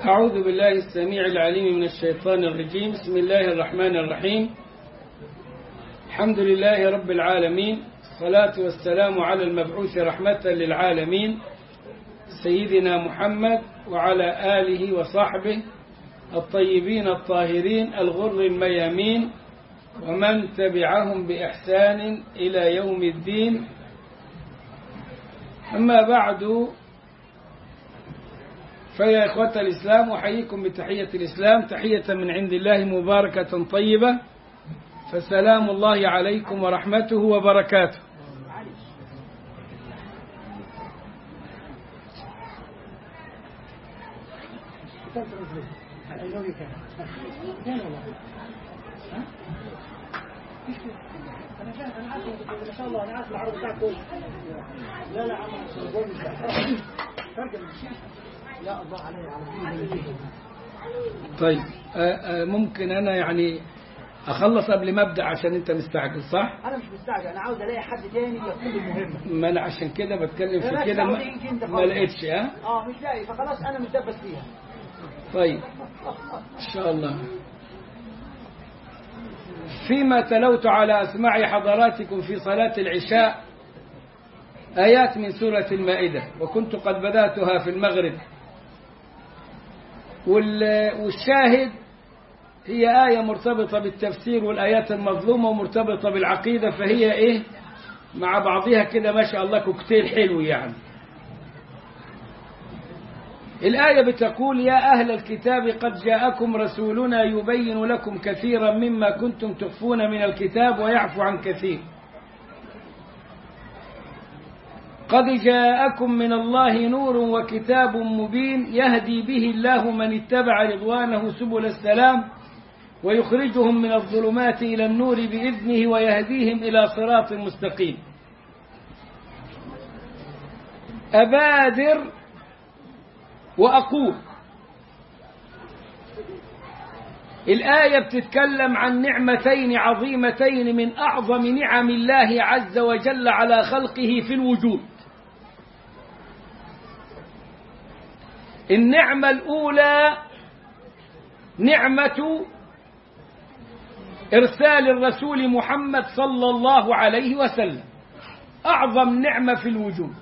أعوذ بالله السميع العليم من الشيطان الرجيم بسم الله الرحمن الرحيم الحمد لله رب العالمين الصلاة والسلام على المبعوث رحمة للعالمين سيدنا محمد وعلى آله وصحبه الطيبين الطاهرين الغر الميامين ومن تبعهم بإحسان إلى يوم الدين أما بعد فيا إخوة الإسلام أحييكم بتحية الإسلام تحية من عند الله مباركة طيبة فسلام الله عليكم ورحمته وبركاته ما شاء الله انا عارف العرض بتاعك كله لا لا عم يا الله عليه على طيب آه، آه، ممكن أنا يعني أخلص قبل ما أبدأ عشان أنت مستعجل صح؟ انا مش مستعجل انا عاوز الاقي حد تاني يقوم بالمهمه ما أنا عشان كده بتكلم لا، في لا، كده ما, تعودي يمكن أنت ما خالص. لقيتش ها؟ اه مش لاقي فخلاص انا متدبس فيها طيب إن شاء الله فيما تلوت على أسماع حضراتكم في صلاة العشاء آيات من سورة المائدة وكنت قد بدأتها في المغرب وال- والشاهد هي آية مرتبطة بالتفسير والآيات المظلومة ومرتبطة بالعقيدة فهي إيه مع بعضها كده ما شاء الله كوكتيل حلو يعني الآية بتقول يا أهل الكتاب قد جاءكم رسولنا يبين لكم كثيرا مما كنتم تخفون من الكتاب ويعفو عن كثير قد جاءكم من الله نور وكتاب مبين يهدي به الله من اتبع رضوانه سبل السلام ويخرجهم من الظلمات إلى النور بإذنه ويهديهم إلى صراط مستقيم أبادر وأقول الآية بتتكلم عن نعمتين عظيمتين من أعظم نعم الله عز وجل على خلقه في الوجود النعمة الأولى نعمة إرسال الرسول محمد صلى الله عليه وسلم أعظم نعمة في الوجود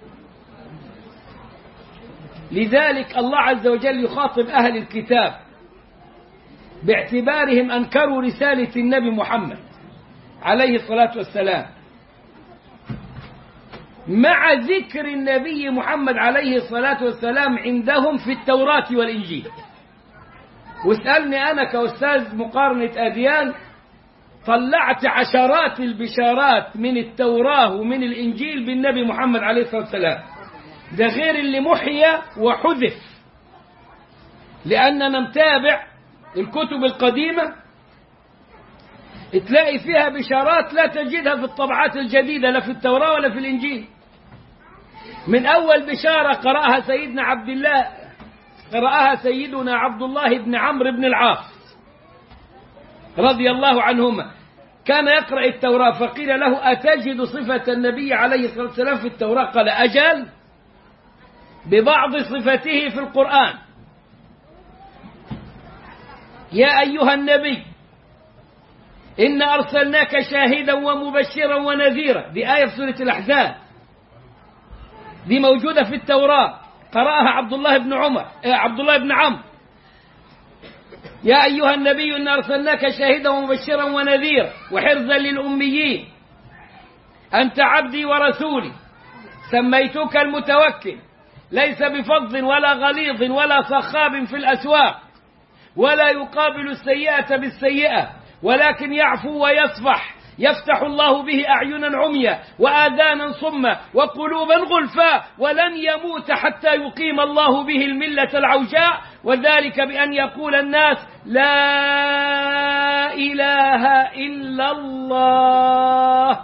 لذلك الله عز وجل يخاطب أهل الكتاب باعتبارهم أنكروا رسالة النبي محمد عليه الصلاة والسلام مع ذكر النبي محمد عليه الصلاة والسلام عندهم في التوراة والإنجيل واسألني أنا كأستاذ مقارنة أديان طلعت عشرات البشارات من التوراة ومن الإنجيل بالنبي محمد عليه الصلاة والسلام ده غير اللي محيا وحذف لأننا متابع الكتب القديمة تلاقي فيها بشارات لا تجدها في الطبعات الجديدة لا في التوراة ولا في الإنجيل من أول بشارة قرأها سيدنا عبد الله قرأها سيدنا عبد الله بن عمرو بن العاص رضي الله عنهما كان يقرأ التوراة فقيل له أتجد صفة النبي عليه الصلاة والسلام في التوراة قال أجل ببعض صفته في القرآن يا أيها النبي إن أرسلناك شاهدا ومبشرا ونذيرا دي آية في سورة الأحزاب دي موجودة في التوراة قرأها عبد الله بن عمر آه عبد الله بن عمرو يا أيها النبي إن أرسلناك شاهدا ومبشرا ونذيرا وحرزا للأميين أنت عبدي ورسولي سميتك المتوكل ليس بفظ ولا غليظ ولا صخاب في الأسواق ولا يقابل السيئة بالسيئة ولكن يعفو ويصفح يفتح الله به أعينا عميا وآذانا صما وقلوبا غلفا ولن يموت حتى يقيم الله به الملة العوجاء وذلك بأن يقول الناس لا إله إلا الله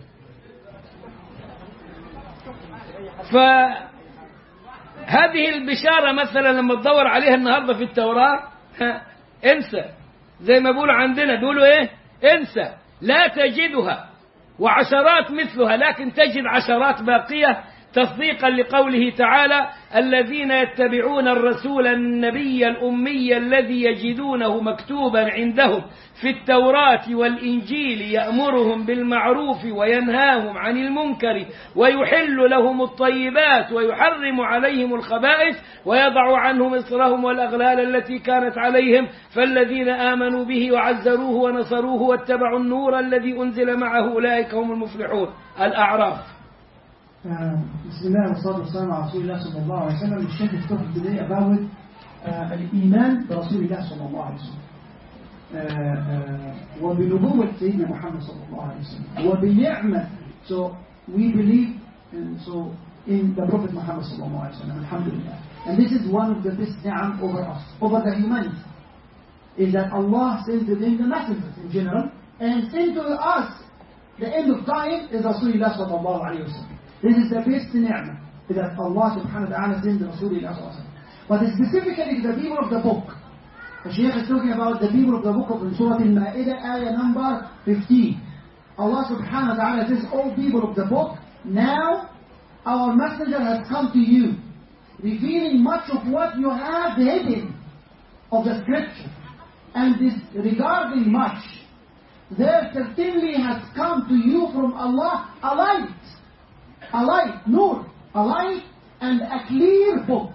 فهذه البشارة مثلا لما تدور عليها النهاردة في التوراة ها، انسى زي ما بيقولوا عندنا بيقولوا ايه انسى لا تجدها وعشرات مثلها لكن تجد عشرات باقية تصديقا لقوله تعالى الذين يتبعون الرسول النبي الأمي الذي يجدونه مكتوبا عندهم في التوراة والإنجيل يأمرهم بالمعروف وينهاهم عن المنكر ويحل لهم الطيبات ويحرم عليهم الخبائث ويضع عنهم إصرهم والأغلال التي كانت عليهم فالذين آمنوا به وعزروه ونصروه واتبعوا النور الذي أنزل معه أولئك هم المفلحون الأعراف بسم الله والصلاة والسلام على رسول الله صلى الله عليه وسلم الشيخ is talking today about uh, الإيمان برسول الله صلى الله عليه وسلم uh, uh, وبنبوة سيدنا محمد صلى الله عليه وسلم وبنعمة so we believe in, so in the Prophet Muhammad صلى الله عليه وسلم Alhamdulillah and this is one of the best ni'am over us over the humanity is that Allah sends within the messengers in general and send to us the end of time is Rasulullah صلى الله عليه وسلم This is the best ni'mah that Allah subhanahu wa ta'ala sends Rasulullah sallallahu alayhi wa But specifically the people of the book. The Shaykh is talking about the people of the book of Surah Al-Ma'idah, ayah number 15. Allah subhanahu wa ta'ala says, all people of the book, now our messenger has come to you, revealing much of what you have hidden of the scripture. And this regarding much, there certainly has come to you from Allah a light a light, nur, a light and a clear book.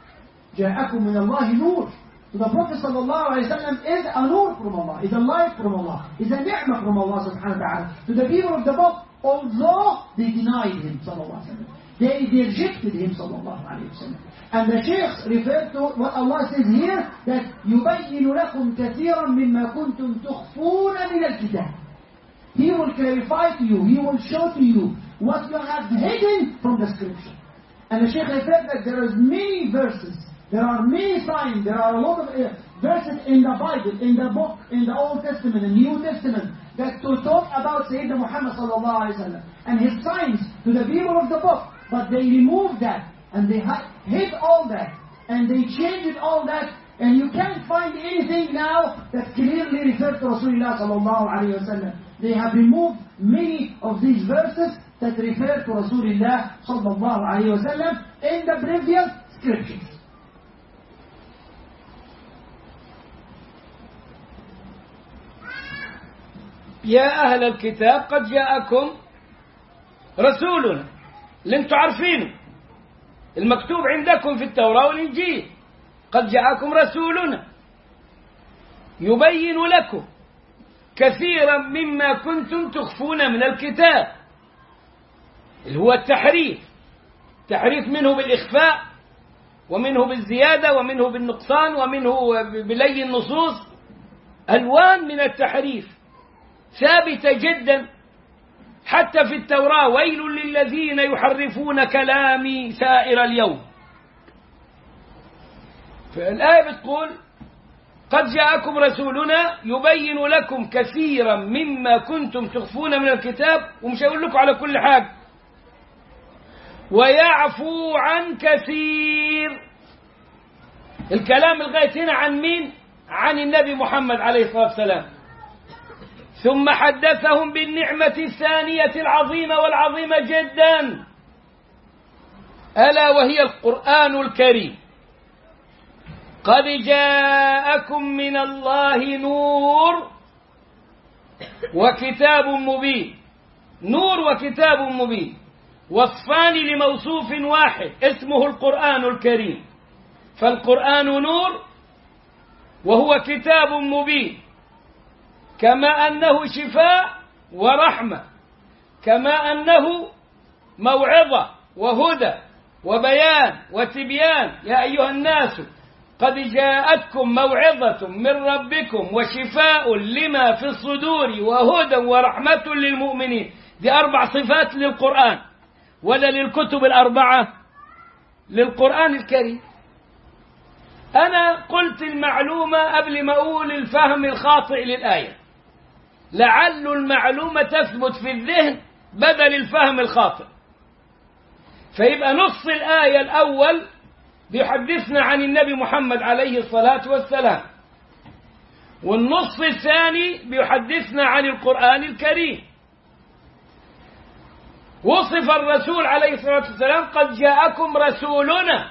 جاءكم من الله نور. So the Prophet صلى الله عليه وسلم is a nur from Allah, is a light from Allah, is a ni'mah from Allah subhanahu wa ta'ala. To the people of the book, although they denied him صلى الله عليه وسلم. They rejected him صلى الله عليه وسلم. And the sheikhs refer to what Allah says here, that يبين لكم كثيرا مما كنتم تخفون من الكتاب. He will clarify to you, He will show to you what you have hidden from the scripture. And the Shaykh said that there is many verses, there are many signs, there are a lot of uh, verses in the Bible, in the book, in the Old Testament, and New Testament, that to talk about Sayyidina Muhammad sallallahu alaihi wasallam and his signs to the people of the book, but they removed that and they hid all that and they changed all that and you can't find anything now that clearly refers to Rasulullah sallallahu alaihi wasallam. They have removed many of these verses that refer to Rasulullah sallallahu alayhi wa sallam in the previous scriptures. يا أهل الكتاب قد جاءكم رسولنا اللي انتم عارفينه المكتوب عندكم في التوراة والإنجيل قد جاءكم رسولنا يبين لكم كثيرا مما كنتم تخفون من الكتاب اللي هو التحريف تحريف منه بالإخفاء ومنه بالزيادة ومنه بالنقصان ومنه بلي النصوص ألوان من التحريف ثابتة جدا حتى في التوراة ويل للذين يحرفون كلامي سائر اليوم فالآية بتقول قد جاءكم رسولنا يبين لكم كثيرا مما كنتم تخفون من الكتاب ومش هقول لكم على كل حاجة ويعفو عن كثير الكلام لغاية هنا عن مين عن النبي محمد عليه الصلاة والسلام ثم حدثهم بالنعمة الثانية العظيمة والعظيمة جدا ألا وهي القرآن الكريم قد جاءكم من الله نور وكتاب مبين نور وكتاب مبين وصفان لموصوف واحد اسمه القرآن الكريم فالقرآن نور وهو كتاب مبين كما أنه شفاء ورحمة كما أنه موعظة وهدى وبيان وتبيان يا أيها الناس قد جاءتكم موعظة من ربكم وشفاء لما في الصدور وهدى ورحمة للمؤمنين دي أربع صفات للقرآن ولا للكتب الأربعة للقرآن الكريم أنا قلت المعلومة قبل ما أقول الفهم الخاطئ للآية لعل المعلومة تثبت في الذهن بدل الفهم الخاطئ فيبقى نص الآية الأول بيحدثنا عن النبي محمد عليه الصلاة والسلام والنص الثاني بيحدثنا عن القرآن الكريم وصف الرسول عليه الصلاة والسلام قد جاءكم رسولنا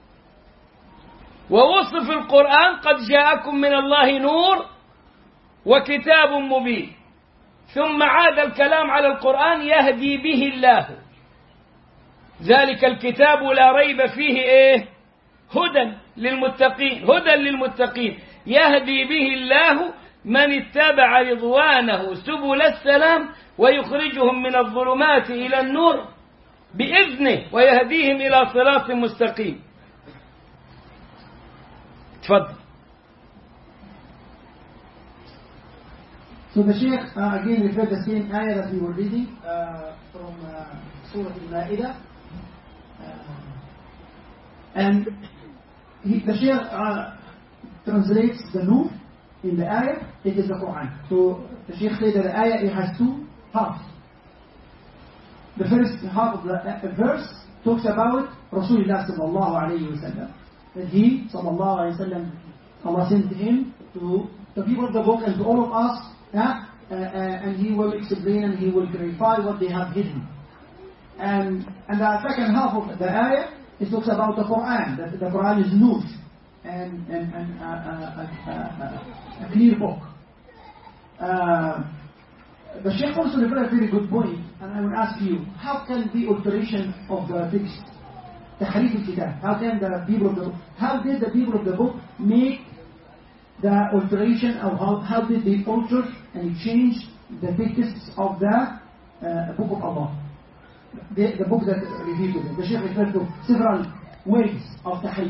ووصف القرآن قد جاءكم من الله نور وكتاب مبين ثم عاد الكلام على القرآن يهدي به الله ذلك الكتاب لا ريب فيه ايه هدى للمتقين هدى للمتقين يهدي به الله من اتبع رضوانه سبل السلام ويخرجهم من الظلمات إلى النور بإذنه ويهديهم إلى صراط مستقيم تفضل So the Sheikh uh, again referred the same ayah that we were reading uh, from uh, Surah Al-Ma'idah. Uh, and he, the Sheikh uh, translates the Nur in the ayah, it is the Quran. So the Sheikh said that the ayah it has two halves. The first half of the uh, verse talks about Rasulullah sallallahu alayhi wa sallam. That he, sallallahu alayhi wa sallam, Allah sent him to the people of the book and to all of us yeah? Uh, uh, and he will explain and he will clarify what they have hidden. And, and the second half of the ayah, it talks about the Quran, that the Quran is nur and, and, and uh, uh, uh, a clear book. the Sheikh also referred a very good point, and I will ask you, how can the alteration of the text, تحريف الكتاب, how can the people of the book, how did the people of the book make the alteration of how, how did they alter and change the texts of the uh, book of Allah. The, the book that revealed to them. The Sheikh referred to several ways of tahrif.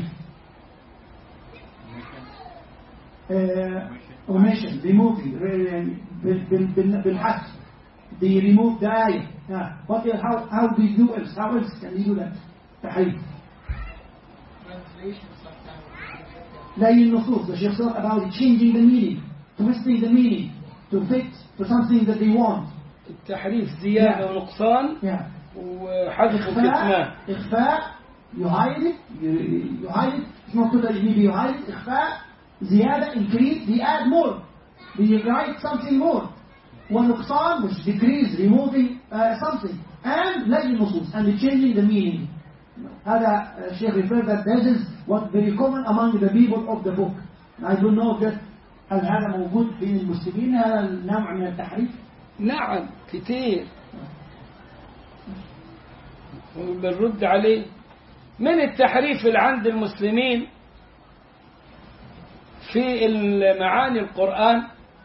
Uh, omission, removing, بالحث. They remove the ayah. Yeah. What, how, how do you do else? How else can you do that? Tahrif. Translation sometimes. لا النصوص the Sheikh talk about changing the meaning twisting the meaning to fit to something that they want التحريف زيادة Yeah. ونقصان yeah وحذف وكتمان إخفاء إخفاء you hide it you, you hide it it's not totally maybe you hide it إخفاء زيادة increase they add more they write something more ونقصان which decrease removing uh, something and لغي النصوص and changing the meaning هذا الشيخ referred that this is what very common among the people of the book I don't know that هل هذا موجود بين المسلمين هذا النوع من التحريف نعم كتير بنرد عليه من التحريف اللي عند المسلمين في معاني القرآن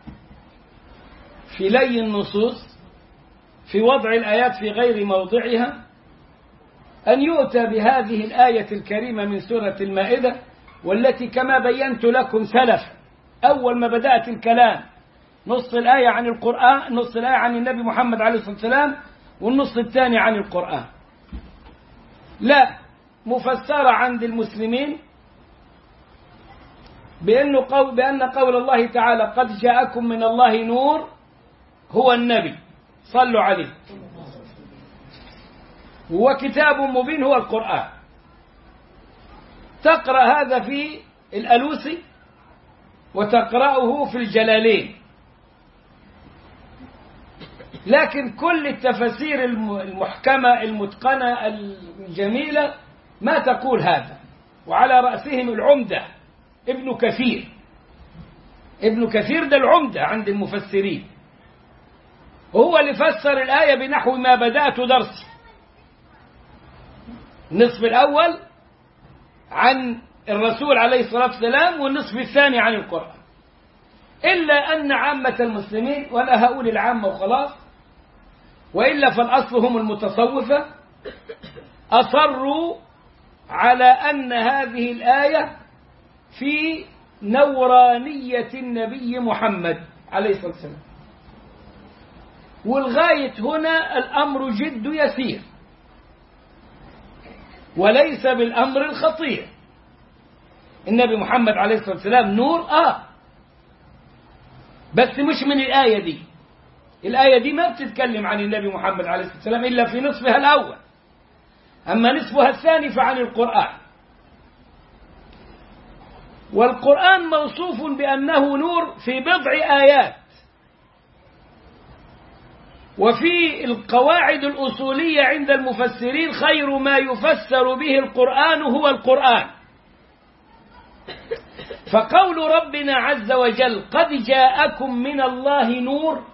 في لي النصوص في وضع الآيات في غير موضعها أن يؤتى بهذه الآية الكريمة من سورة المائدة والتي كما بينت لكم سلف أول ما بدأت الكلام نص الآية عن القرآن نص الآية عن النبي محمد عليه الصلاة والسلام والنص الثاني عن القرآن لا مفسرة عند المسلمين بأنه قول بأن قول الله تعالى قد جاءكم من الله نور هو النبي صلوا عليه وكتاب مبين هو القرآن تقرأ هذا في الألوسي وتقرأه في الجلالين لكن كل التفاسير المحكمة المتقنة الجميلة ما تقول هذا وعلى رأسهم العمدة ابن كثير ابن كثير ده العمدة عند المفسرين هو اللي فسر الآية بنحو ما بدأت درسي النصف الأول عن الرسول عليه الصلاة والسلام والنصف الثاني عن القرآن إلا أن عامة المسلمين ولا هؤلاء العامة وخلاص وإلا فالأصل هم المتصوفة أصروا على أن هذه الآية في نورانية النبي محمد عليه الصلاة والسلام والغاية هنا الأمر جد يسير وليس بالأمر الخطير النبي محمد عليه الصلاة والسلام نور آه بس مش من الآية دي الآية دي ما بتتكلم عن النبي محمد عليه الصلاة والسلام إلا في نصفها الأول أما نصفها الثاني فعن القرآن والقرآن موصوف بأنه نور في بضع آيات وفي القواعد الأصولية عند المفسرين خير ما يفسر به القرآن هو القرآن فقول ربنا عز وجل قد جاءكم من الله نور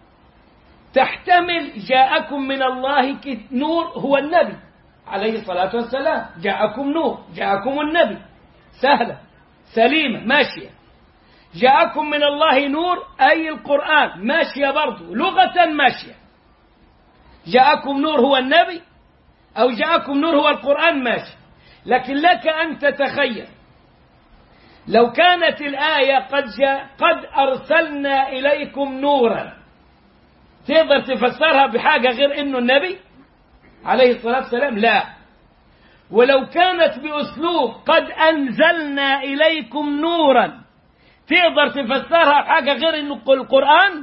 تحتمل جاءكم من الله نور هو النبي عليه الصلاة والسلام جاءكم نور جاءكم النبي سهلة سليمة ماشية جاءكم من الله نور أي القرآن ماشية برضو لغة ماشية جاءكم نور هو النبي أو جاءكم نور هو القرآن ماشي لكن لك أن تتخيل لو كانت الآية قد جاء قد أرسلنا إليكم نورا تقدر تفسرها بحاجة غير إنه النبي عليه الصلاة والسلام لا ولو كانت بأسلوب قد أنزلنا إليكم نورا تقدر تفسرها بحاجة غير إنه القرآن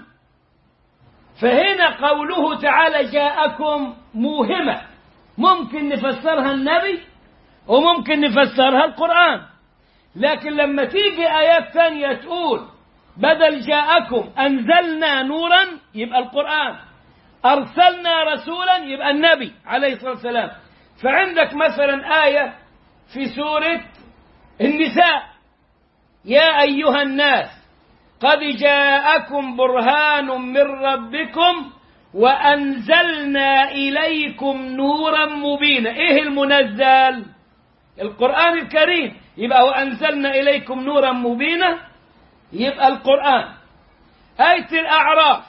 فهنا قوله تعالى جاءكم موهمة ممكن نفسرها النبي وممكن نفسرها القرآن لكن لما تيجي آيات ثانية تقول بدل جاءكم أنزلنا نورا يبقى القرآن أرسلنا رسولا يبقى النبي عليه الصلاة والسلام فعندك مثلا آية في سورة النساء يا أيها الناس قد جاءكم برهان من ربكم وأنزلنا إليكم نورا مبينا إيه المنزل القرآن الكريم يبقى وأنزلنا إليكم نورا مبينا يبقى القرآن آية الأعراف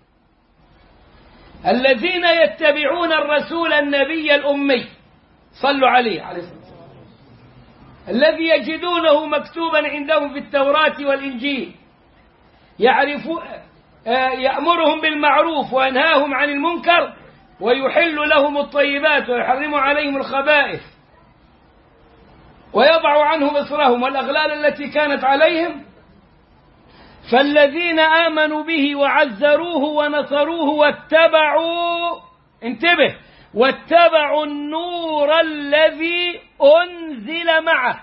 الذين يتبعون الرسول النبي الأمي صلوا عليه عليه الصلاة والسلام الذي يجدونه مكتوبا عندهم في التوراة والإنجيل يعرفون يأمرهم بالمعروف وينهاهم عن المنكر ويحل لهم الطيبات ويحرم عليهم الخبائث ويضع عنهم إصرهم والأغلال التي كانت عليهم فالذين آمنوا به وعزروه ونصروه واتبعوا انتبه واتبعوا النور الذي أنزل معه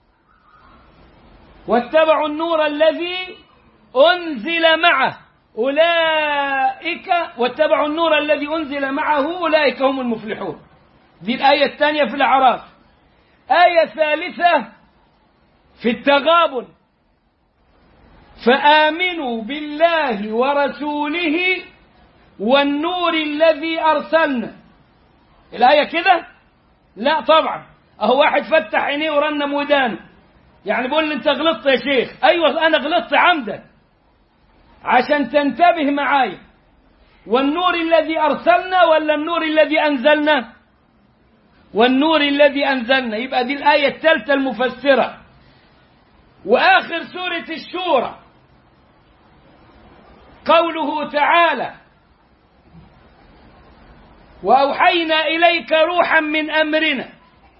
واتبعوا النور الذي أنزل معه أولئك واتبعوا النور الذي أنزل معه أولئك هم المفلحون دي الآية الثانية في الأعراف آية ثالثة في التغابن فآمنوا بالله ورسوله والنور الذي أرسلنا الآية كده لا طبعا أهو واحد فتح عينيه ورنم ودانه يعني بيقول لي أنت غلطت يا شيخ أيوة أنا غلطت عمدا عشان تنتبه معايا والنور الذي أرسلنا ولا النور الذي أنزلنا والنور الذي أنزلنا يبقى دي الآية الثالثة المفسرة وآخر سورة الشورى قوله تعالى وأوحينا إليك روحا من أمرنا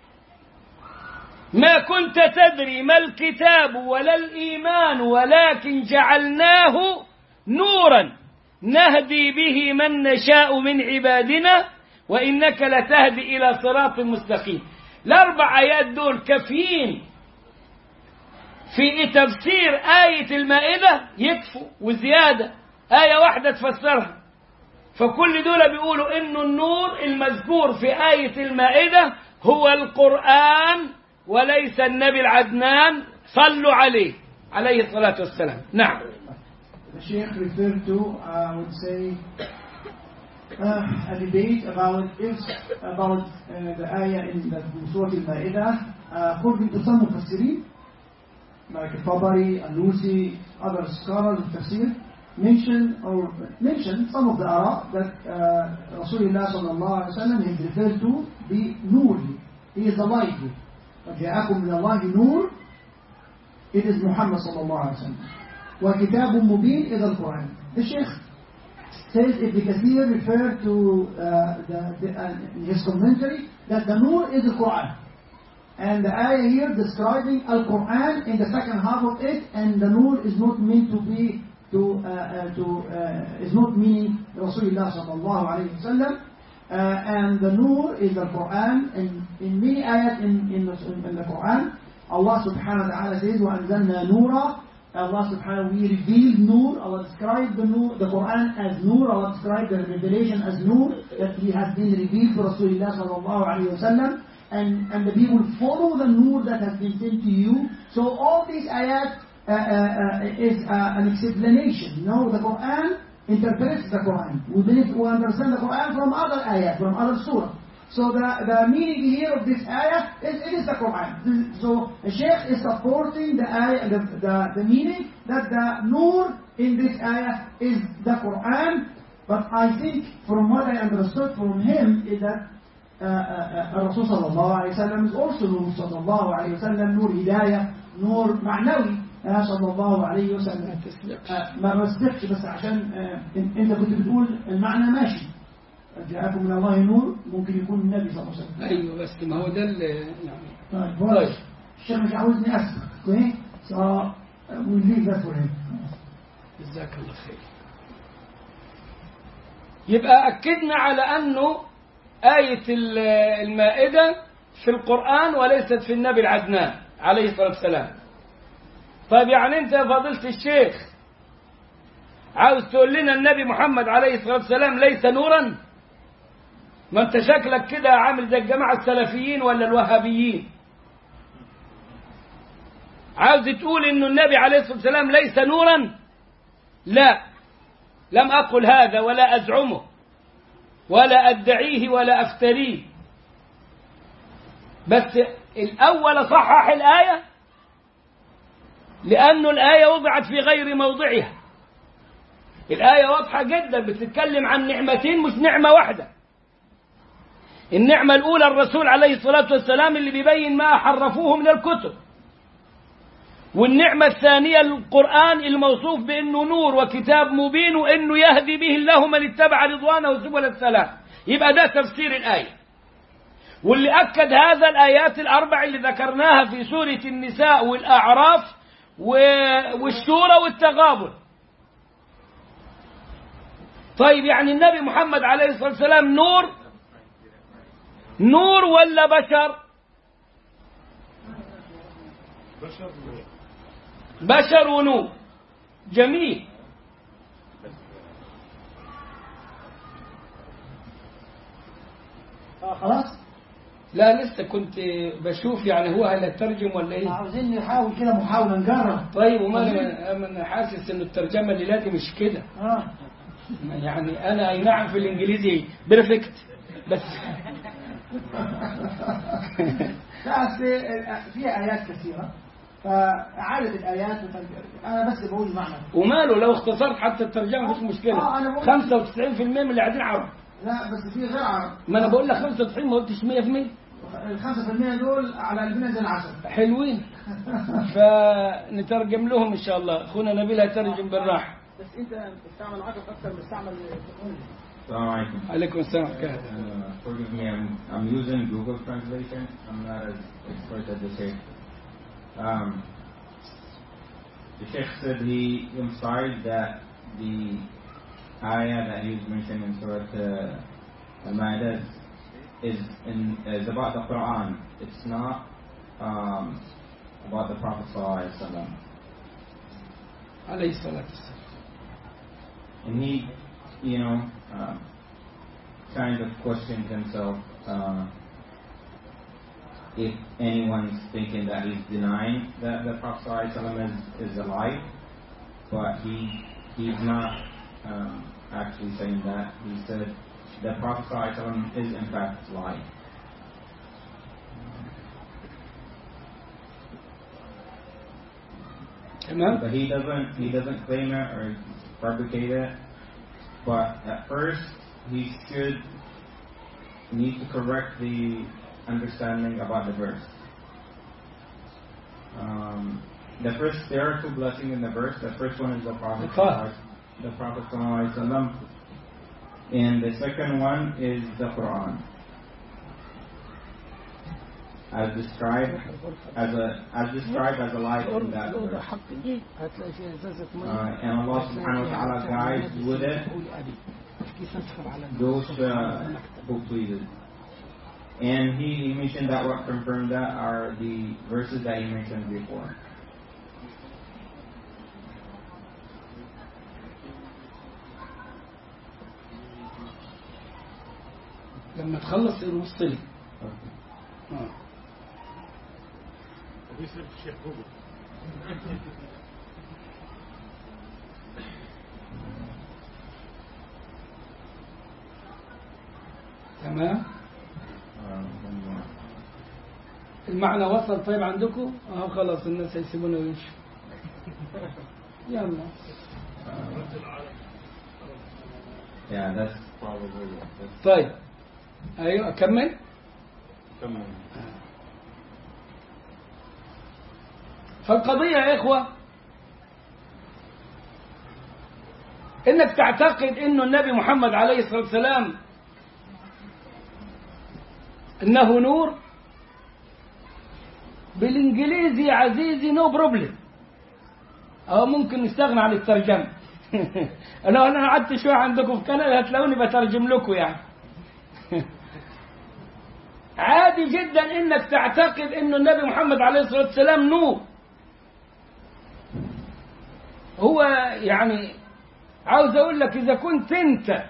ما كنت تدري ما الكتاب ولا الإيمان ولكن جعلناه نورا نهدي به من نشاء من عبادنا وإنك لتهدي إلى صراط مستقيم الأربع آيات دول كافيين في تفسير آية المائدة يكفوا وزيادة آية واحدة تفسرها فكل دول بيقولوا إنه النور المذكور في آية المائدة هو القرآن وليس النبي العدنان صلوا عليه عليه الصلاة والسلام نعم The Sheikh referred to, I would say, uh, a debate about if about uh, the ayah in the Surah Al-Ma'idah, uh, according to some Mufassirin, like Tabari, Alusi, other scholars of Tafsir, mention or mention some of the Arab that uh, Rasulullah sallallahu alaihi wasallam is referred to be Nur. He is the light. وجاءكم من الله نور It is Muhammad صلى الله عليه وسلم وكتاب مبين إلى القرآن The Sheikh says Ibn Kathir referred to uh, the, the, uh, in his commentary that the Nur is the Quran and the ayah here describing Al-Quran in the second half of it and the Nur is not meant to be to, uh, uh, to uh, is not meaning Rasulullah sallallahu alayhi wa sallam uh, and the nur is the Quran and in many ayat in, in, the, in the Quran Allah subhanahu wa ta'ala says وَأَنزَلْنَا نُورًا Allah subhanahu wa ta'ala revealed Nur, Allah described the Nur, the Quran as Nur, Allah described the revelation as Nur, that He has been revealed to Rasulullah sallallahu alayhi wa sallam, and, and the people follow the Nur that has been sent to you. So all these ayat uh, uh, uh, is uh, an explanation. No, the Quran interprets the Quran. We believe we understand the Quran from other ayat, from other surah. So the, the meaning here of this ayah is it is the Quran. So the Sheikh is supporting the ayah, the, the, the meaning that the nur in this ayah is the Quran. But I think from what I understood from him is that uh, uh, Rasul sallallahu alayhi wa sallam is also nur sallallahu alayhi wa sallam, nur hidayah, nur معنوي آه صلى الله عليه وسلم آه ما بسبقش بس عشان آه انت كنت بتقول المعنى ماشي جاءكم من الله نور ممكن يكون النبي صلى الله عليه وسلم ايوه بس ما هو ده اللي يعني طيب هو الشيخ مش عاوزني اسبق اوكي so we leave that for him جزاك الله خير يبقى أكدنا على أنه آية المائدة في القرآن وليست في النبي العدنان عليه الصلاة والسلام طيب يعني أنت يا فضيلة الشيخ عاوز تقول لنا النبي محمد عليه الصلاة والسلام ليس نورا ما أنت شكلك كده عامل زي الجماعة السلفيين ولا الوهابيين عاوز تقول إنه النبي عليه الصلاة والسلام ليس نورا لا لم أقل هذا ولا أزعمه ولا أدعيه ولا أفتريه بس الأول صحح الآية لأن الآية وضعت في غير موضعها الآية واضحة جدا بتتكلم عن نعمتين مش نعمة واحدة النعمة الأولى الرسول عليه الصلاة والسلام اللي بيبين ما حرفوه من الكتب والنعمة الثانية القرآن الموصوف بأنه نور وكتاب مبين وأنه يهدي به الله من اتبع رضوانه سبل السلام يبقى ده تفسير الآية واللي أكد هذا الآيات الأربع اللي ذكرناها في سورة النساء والأعراف والشورى والتغابن طيب يعني النبي محمد عليه الصلاة والسلام نور نور ولا بشر بشر ونور جميل آه خلاص لا لسه كنت بشوف يعني هو هيترجم ولا ايه عاوزين نحاول كده محاولة نجرب طيب وما انا حاسس ان الترجمه اللي لازم مش كده اه يعني انا اي نعم في الانجليزي بيرفكت بس بس فيها آيات كثيرة فإعادة الآيات أنا بس بقول معنى وماله لو اختصرت حتى الترجمه مش مشكله آه، أنا بقول- 95% من اللي قاعدين عرب لا بس في غير عرب ما انا بقول لك 95 ما قلتش 100% ال 5% دول على قلبنا زي العسل حلوين فنترجم لهم ان شاء الله اخونا نبيل هيترجم بالراحه بس انت بتستعمل عرب اكتر من استعمل تقني Assalamu alaikum. عليكم السلام ورحمه الله Uh, forgive me, I'm, I'm using Google Translation. I'm not as expert as the Sheikh. Um, the Sheikh said he emphasized that the ayah that he was mentioning in Surah uh, Al-Ma'idah is, in, is about the Quran. It's not um, about the Prophet Sallallahu Alaihi Wasallam. عليه الصلاه والسلام and he, you know, um, kind of questioned himself uh, if anyone's thinking that he's denying that the Prophet ﷺ is, is alive, but he he's not um, actually saying that. He said the Prophet ﷺ is in fact alive. تمام But he doesn't he doesn't claim it or fabricate it. But at first he should need to correct the understanding about the verse. Um, the first there are two blessings in the verse. The first one is the Prophet The Prophet. the Prophet sallallahu alaihi wasallam, and the second one is the Quran. As described as a as described as a light in that verse. هتلاقي فيها ازازه Uh, and Allah subhanahu wa ta'ala guides with it those uh, who pleases. And he, he mentioned that what confirmed that are the verses that he mentioned before. لما تخلص نبص لي Okay. آه. وبيصير الشيخ جوجل تمام Um, one more. المعنى وصل طيب عندكم اه خلاص الناس هيسيبونا ويمشوا يلا Yeah, that's probably that's طيب ايوه اكمل كمل فالقضية يا إخوة إنك تعتقد إنه النبي محمد عليه الصلاة والسلام إنه نور بالإنجليزي يا عزيزي نو بروبلم أو ممكن نستغنى عن الترجمة لو أنا قعدت شوية عندكم في كندا هتلاقوني بترجم لكم يعني عادي جدا إنك تعتقد إنه النبي محمد عليه الصلاة والسلام نور هو يعني عاوز اقول لك اذا كنت انت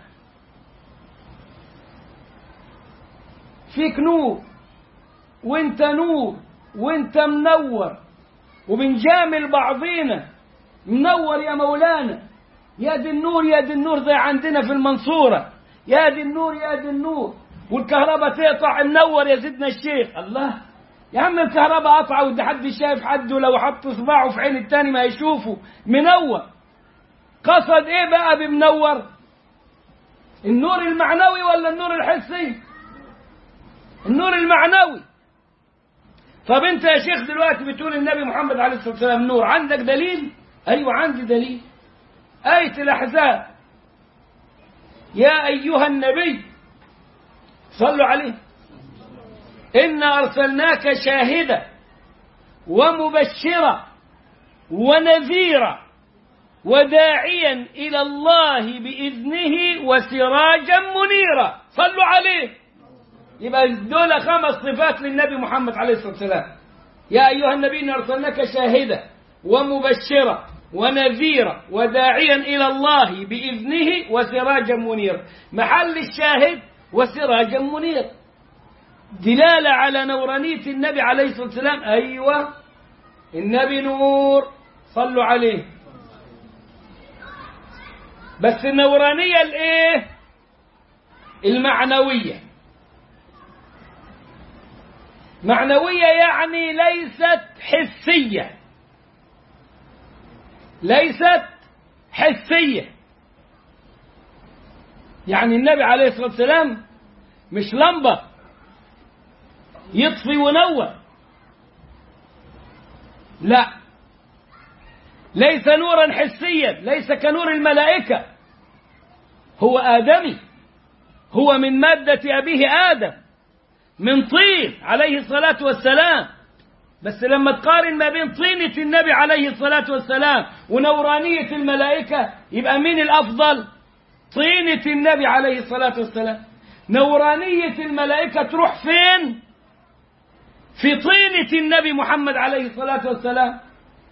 فيك نور وانت نور وانت منور وبنجامل بعضينا منور يا مولانا يا دي النور يا دي النور زي عندنا في المنصورة يا دي النور يا دي النور والكهرباء تقطع منور يا سيدنا الشيخ الله يا عم الكهرباء قطعة وده حد شايف حد ولو حط صباعه في عين التاني ما يشوفه منور قصد ايه بقى بمنور النور المعنوي ولا النور الحسي النور المعنوي طب انت يا شيخ دلوقتي بتقول النبي محمد عليه الصلاة والسلام نور عندك دليل ايوه عندي دليل آية الأحزاب يا أيها النبي صلوا عليه إنا أرسلناك شاهدا ومبشرا ونذيرا وداعيا إلى الله بإذنه وسراجا منيرا صلوا عليه يبقى دول خمس صفات للنبي محمد عليه الصلاة والسلام يا أيها النبي إنا أرسلناك شاهدا ومبشرا ونذيرا وداعيا إلى الله بإذنه وسراجا منيرا محل الشاهد وسراجا منير دلالة على نورانية النبي عليه الصلاة والسلام أيوة النبي نور صلوا عليه بس النورانية الايه المعنوية معنوية يعني ليست حسية ليست حسية يعني النبي عليه الصلاة والسلام مش لمبة يطفي ونور لا ليس نورا حسيا ليس كنور الملائكة هو آدمي هو من مادة أبيه آدم من طين عليه الصلاة والسلام بس لما تقارن ما بين طينة النبي عليه الصلاة والسلام ونورانية الملائكة يبقى مين الأفضل طينة النبي عليه الصلاة والسلام نورانية الملائكة تروح فين في طينة النبي محمد عليه الصلاة والسلام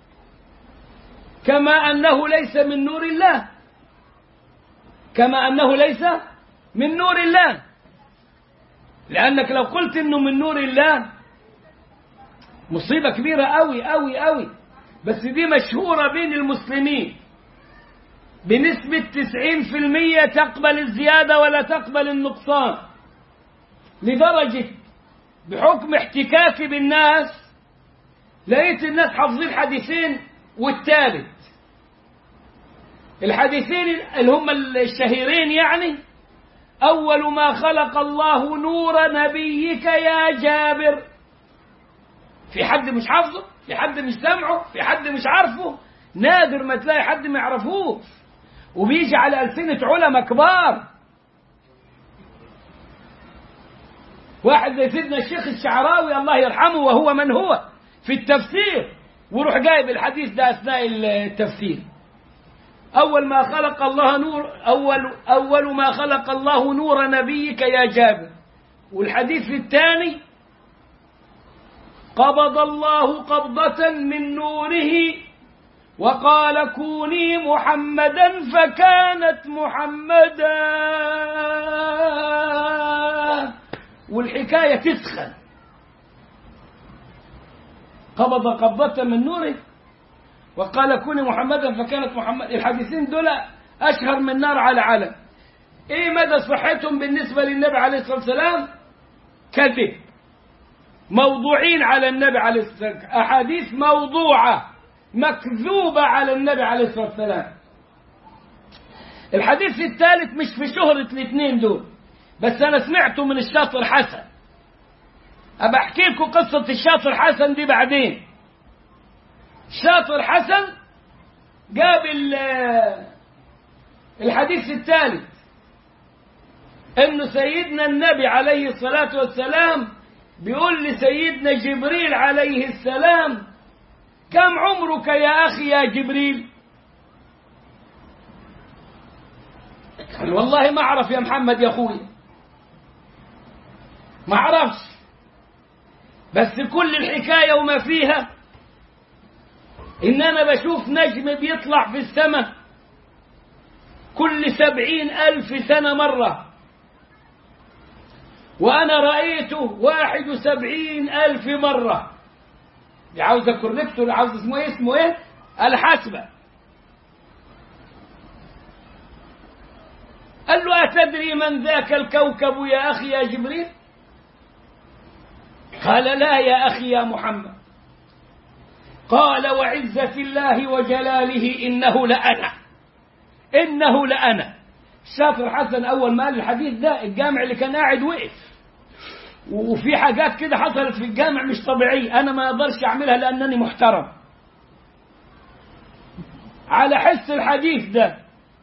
كما أنه ليس من نور الله كما أنه ليس من نور الله لأنك لو قلت أنه من نور الله مصيبة كبيرة أوي أوي أوي بس دي مشهورة بين المسلمين بنسبة تسعين في المية تقبل الزيادة ولا تقبل النقصان لدرجة بحكم احتكاكي بالناس لقيت الناس حافظين حديثين والثالث الحديثين اللي هم الشهيرين يعني أول ما خلق الله نور نبيك يا جابر في حد مش حافظه في حد مش سامعه في حد مش عارفه نادر ما تلاقي حد ما يعرفوش وبيجي على ألسنة علماء كبار واحد زي سيدنا الشيخ الشعراوي الله يرحمه وهو من هو في التفسير وروح جايب الحديث ده أثناء التفسير أول ما خلق الله نور أول أول ما خلق الله نور نبيك يا جابر والحديث الثاني قبض الله قبضة من نوره وقال كوني محمدا فكانت محمدا والحكاية تسخن قبض قبضة من نوره وقال كوني محمدا فكانت محمد الحديثين دول أشهر من نار على علم إيه مدى صحتهم بالنسبة للنبي عليه الصلاة والسلام كذب موضوعين على النبي عليه الصلاة والسلام أحاديث موضوعة مكذوبة على النبي عليه الصلاة والسلام الحديث الثالث مش في شهرة الاثنين دول بس أنا سمعته من الشاطر حسن أبقى أحكي لكم قصة الشاطر حسن دي بعدين شاطر حسن جاب الحديث الثالث انه سيدنا النبي عليه الصلاة والسلام بيقول لسيدنا جبريل عليه السلام كم عمرك يا أخي يا جبريل قال والله ما أعرف يا محمد يا أخوي ما أعرفش بس كل الحكاية وما فيها إن أنا بشوف نجم بيطلع في السماء كل سبعين ألف سنة مرة وأنا رأيته واحد وسبعين ألف مرة عاوز كوركتور عاوز اسمه ايه اسمه ايه الحسبة قال له أتدري من ذاك الكوكب يا أخي يا جبريل قال لا يا أخي يا محمد قال وعزة الله وجلاله إنه لأنا إنه لأنا شافر حسن أول ما قال الحديث ده الجامع اللي كان قاعد وقف وفي حاجات كده حصلت في الجامع مش طبيعية أنا ما أقدرش أعملها لأنني محترم على حس الحديث ده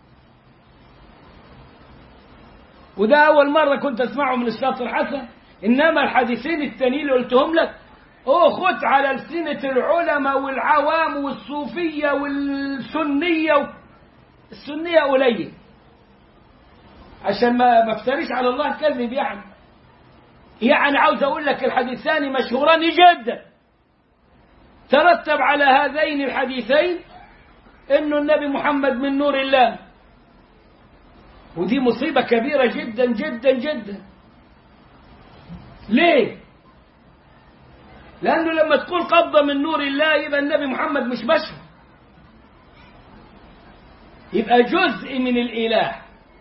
وده أول مرة كنت أسمعه من الشاطر حسن إنما الحديثين التانيين اللي قلتهم لك أخذ على ألسنة العلماء والعوام والصوفية والسنية و... السنية قليل عشان ما ما افتريش على الله كذب يعني يعني عاوز أقول لك الحديثان مشهوران جدا ترتب على هذين الحديثين إنه النبي محمد من نور الله ودي مصيبة كبيرة جدا جدا جدا ليه لأنه لما تقول قبضة من نور الله يبقى النبي محمد مش بشر يبقى جزء من الإله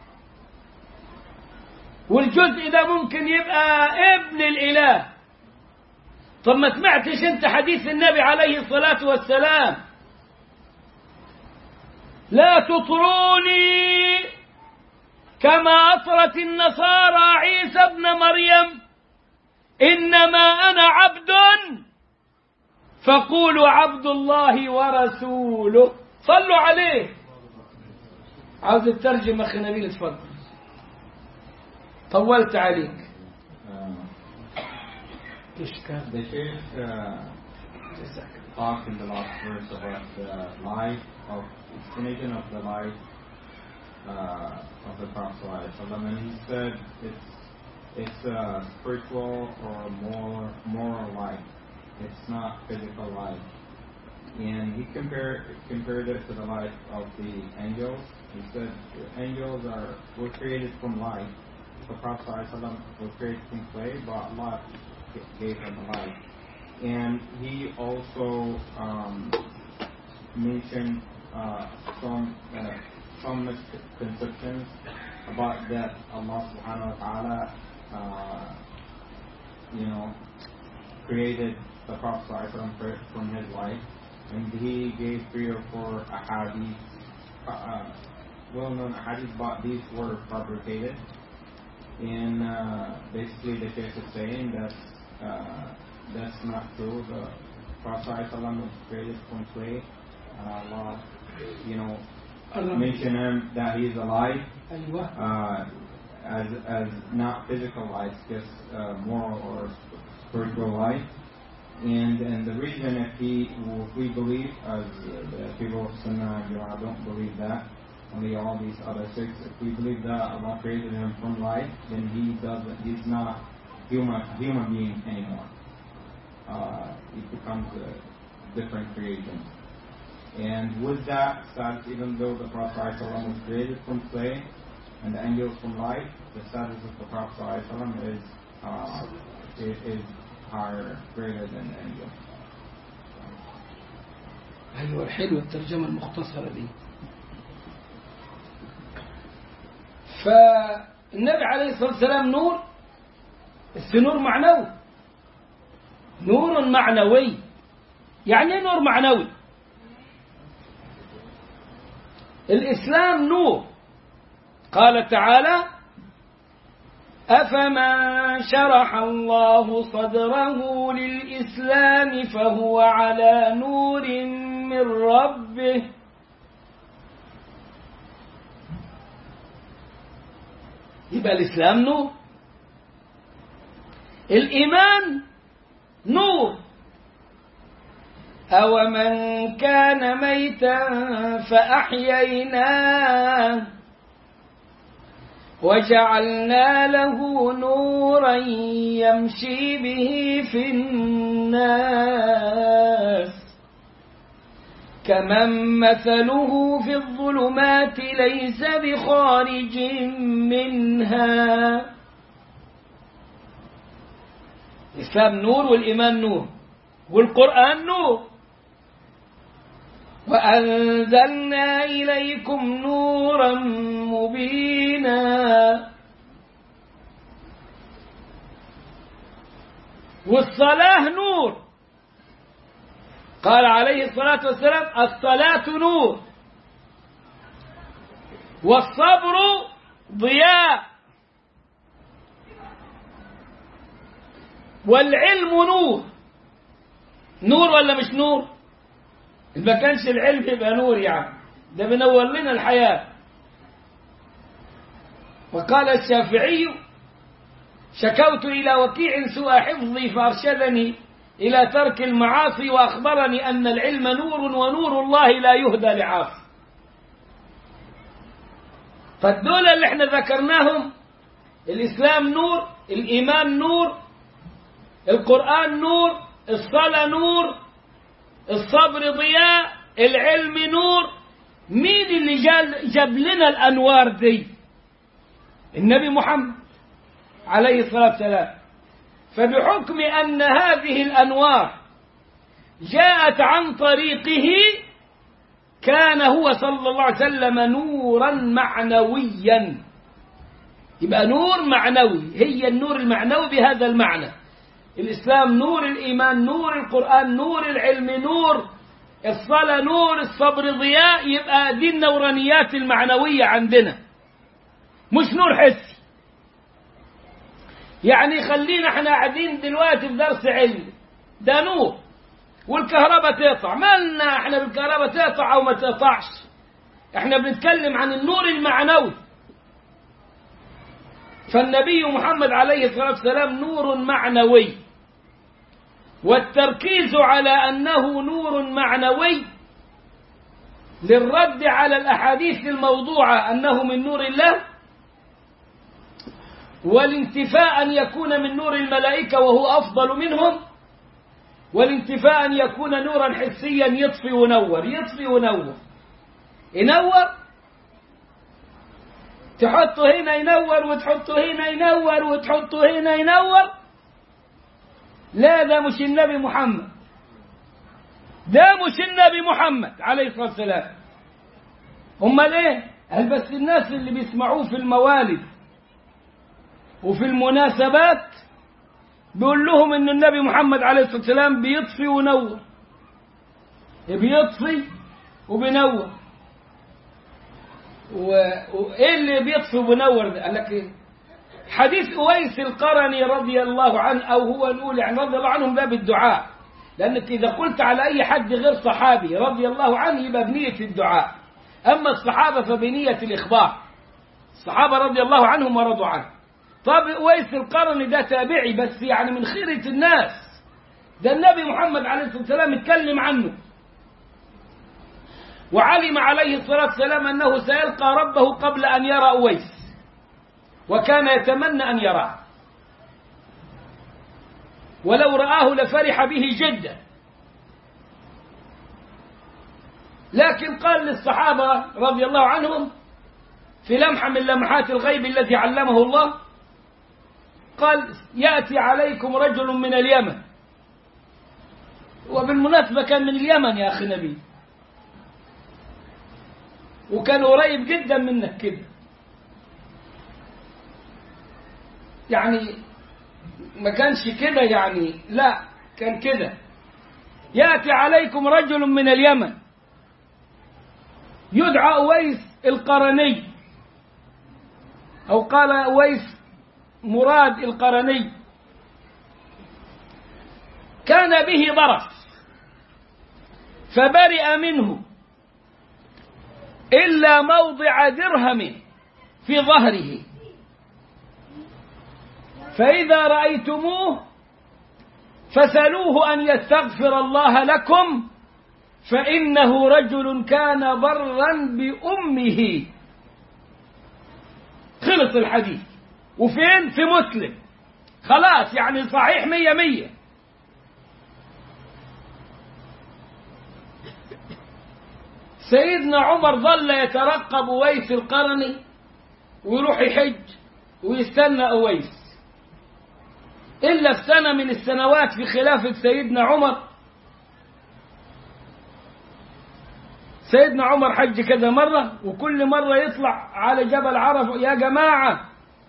والجزء ده ممكن يبقى ابن الإله طب ما سمعتش انت حديث النبي عليه الصلاة والسلام لا تطروني كما أطرت النصارى عيسى ابن مريم إنما أنا عبد فقولوا عبد الله ورسوله صلوا عليه عاوز الترجمة أخي نبيل اتفضل طولت عليك The Shaykh uh, talked in the last verse about the life of explanation of the life uh, of the Prophet ﷺ, and he said it's it's a spiritual or more moral life. It's not physical life. And he compared compared it to the life of the angels. He said the angels are were created from life. The Prophet ﷺ was created from clay, but Allah gave him life. And he also um, mentioned uh, some uh, some misconceptions about that Allah subhanahu wa ta'ala uh, you know created the Prophet ﷺ from his life and he gave three or four ahadith uh, well known ahadith but these were fabricated and uh, basically the Shaykh is saying that uh, that's not true. The Prophet ﷺ was created from clay. Allah, you know, mention him that he's alive أيوة uh, as as not physical life, just uh, moral or spiritual life. And and the reason if he if we believe as the people of Sunnah and Jama'ah don't believe that, only all these other six, if we believe that Allah created him from life, then he doesn't he's not human human being anymore. Uh, he becomes a different creation. And with that status, even though the Prophet ﷺ was created from clay and the angels from light, the status of the Prophet ﷺ is uh, is, is are greater than angels. أيوة حلوة الترجمة المختصرة دي فالنبي عليه الصلاة والسلام نور بس نور معنوي نور معنوي يعني ايه نور معنوي الإسلام نور قال تعالى أفمن شرح الله صدره للإسلام فهو على نور من ربه يبقى الإسلام نور الإيمان نور أومن كان ميتا فأحييناه وجعلنا له نورا يمشي به في الناس كمن مثله في الظلمات ليس بخارج منها الإسلام نور والإيمان نور والقرآن نور وأنزلنا إليكم نورا مبينا والصلاة نور قال عليه الصلاة والسلام الصلاة نور والصبر ضياء والعلم نور نور ولا مش نور ما كانش العلم يبقى نور يعني ده بنور لنا الحياة وقال الشافعي شكوت إلى وكيع سوء حفظي فأرشدني إلى ترك المعاصي وأخبرني أن العلم نور ونور الله لا يهدى لعاصي فالدول اللي احنا ذكرناهم الإسلام نور الإيمان نور القرآن نور الصلاة نور الصبر ضياء العلم نور مين اللي جاب لنا الأنوار دي النبي محمد عليه الصلاة والسلام فبحكم أن هذه الأنوار جاءت عن طريقه كان هو صلى الله عليه وسلم نورا معنويا يبقى نور معنوي هي النور المعنوي بهذا المعنى الإسلام نور الإيمان نور القرآن نور العلم نور الصلاة نور الصبر ضياء يبقى دي النورانيات المعنوية عندنا مش نور حسي يعني خلينا احنا قاعدين دلوقتي في درس علم ده نور والكهرباء تقطع مالنا احنا بالكهرباء تقطع او ما تقطعش احنا بنتكلم عن النور المعنوي فالنبي محمد عليه الصلاة والسلام نور معنوي والتركيز على أنه نور معنوي للرد على الأحاديث الموضوعة أنه من نور الله والانتفاء أن يكون من نور الملائكة وهو أفضل منهم والانتفاء أن يكون نورا حسيا يطفي ونور يطفي ونور ينور تحطه هنا ينور وتحطه هنا ينور وتحطه هنا ينور لا ده مش النبي محمد ده مش النبي محمد عليه الصلاة والسلام امال ايه قال بس الناس اللي بيسمعوه في الموالد وفي المناسبات بيقول لهم ان النبي محمد عليه الصلاة والسلام بيطفي ونور بيطفي وبينور وايه اللي بيطفي وبينور ده قال لك ايه حديث أويس القرني رضي الله عنه أو هو نقول يعني رضي الله عنهم باب الدعاء لأنك إذا قلت على أي حد غير صحابي رضي الله عنه يبقى بنية الدعاء أما الصحابة فبنية الإخبار الصحابة رضي الله عنهم ورضوا عنه طب أويس القرني ده تابعي بس يعني من خيرة الناس ده النبي محمد عليه الصلاة والسلام اتكلم عنه وعلم عليه الصلاة والسلام أنه سيلقى ربه قبل أن يرى أويس وكان يتمنى أن يراه ولو رآه لفرح به جدا لكن قال للصحابة رضي الله عنهم في لمحة من لمحات الغيب التي علمه الله قال يأتي عليكم رجل من اليمن وبالمناسبة كان من اليمن يا أخي نبيل وكان قريب جدا منك كده يعني ما كانش كده يعني لا كان كده يأتي عليكم رجل من اليمن يدعى أويس القرني أو قال أويس مراد القرني كان به برص فبرئ منه إلا موضع درهم في ظهره فإذا رأيتموه فسلوه أن يستغفر الله لكم فإنه رجل كان برا بأمه خلص الحديث وفين في مسلم خلاص يعني صحيح مية مية سيدنا عمر ظل يترقب أويس القرني ويروح يحج ويستنى أويس إلا في سنة من السنوات في خلافة سيدنا عمر سيدنا عمر حج كذا مرة وكل مرة يطلع على جبل عرفة يا جماعة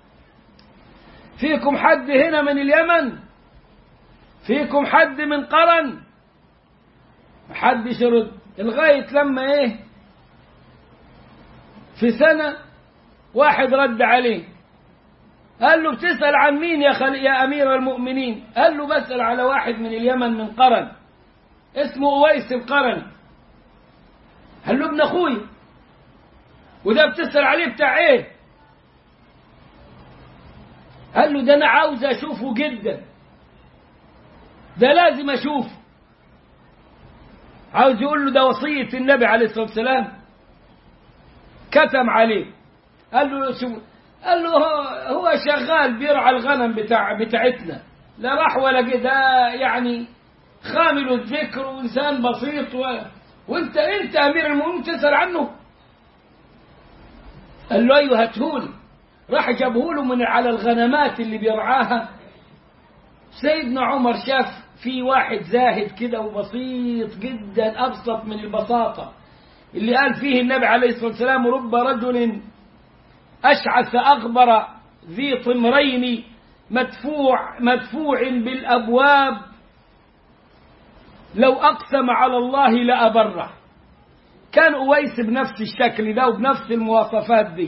فيكم حد هنا من اليمن فيكم حد من قرن محدش يرد لغاية لما ايه في سنة واحد رد عليه قال له بتسأل عن مين يا, خل... يا أمير المؤمنين قال له بسأل على واحد من اليمن من قرن اسمه أويس القرن قال له ابن أخوي وده بتسأل عليه بتاع ايه قال له ده أنا عاوز أشوفه جدا ده لازم أشوفه عاوز يقول له ده وصية النبي عليه الصلاة والسلام كتم عليه قال له شو قال له هو شغال بيرعى الغنم بتاع بتاعتنا لا راح ولا جه ده يعني خامل الذكر وانسان بسيط و... وانت انت امير المؤمنين تسال عنه قال له ايوه هاتهولي راح جابه له من على الغنمات اللي بيرعاها سيدنا عمر شاف في واحد زاهد كده وبسيط جدا ابسط من البساطه اللي قال فيه النبي عليه الصلاه والسلام رب رجل أشعث أغبر ذي طمرين مدفوع مدفوع بالأبواب لو أقسم على الله لأبره كان أويس بنفس الشكل ده وبنفس المواصفات دي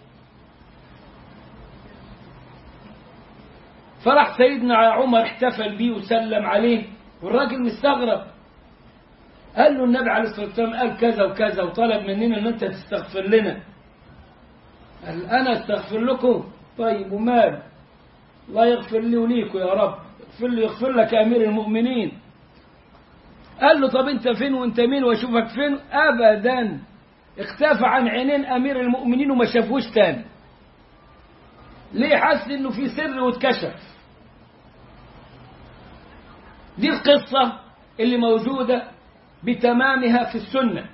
فراح سيدنا عمر احتفل بيه وسلم عليه والراجل مستغرب قال له النبي عليه الصلاة والسلام قال كذا وكذا وطلب مننا ان انت تستغفر لنا قال أنا أستغفر لكم طيب ومال الله يغفر لي وليكم يا رب اغفر لي يغفر لك أمير المؤمنين قال له طب أنت فين وأنت مين وأشوفك فين أبدا اختفى عن عينين أمير المؤمنين وما شافوش تاني ليه حس إنه في سر واتكشف دي القصة اللي موجودة بتمامها في السنة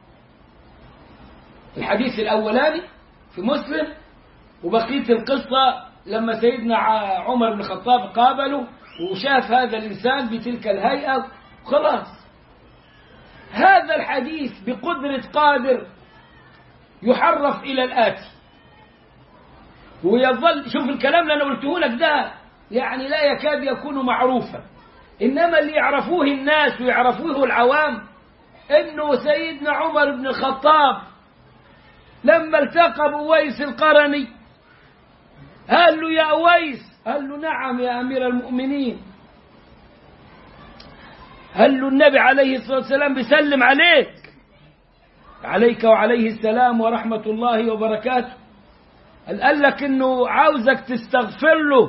الحديث الأولاني في مسلم وبقية القصة لما سيدنا عمر بن الخطاب قابله وشاف هذا الإنسان بتلك الهيئة خلاص هذا الحديث بقدرة قادر يحرف إلى الآتي ويظل شوف الكلام اللي أنا قلته لك ده يعني لا يكاد يكون معروفا إنما اللي يعرفوه الناس ويعرفوه العوام إنه سيدنا عمر بن الخطاب لما التقى بويس القرني قال له يا أويس قال له نعم يا أمير المؤمنين قال له النبي عليه الصلاة والسلام بيسلم عليك عليك وعليه السلام ورحمة الله وبركاته قال, قال لك انه عاوزك تستغفر له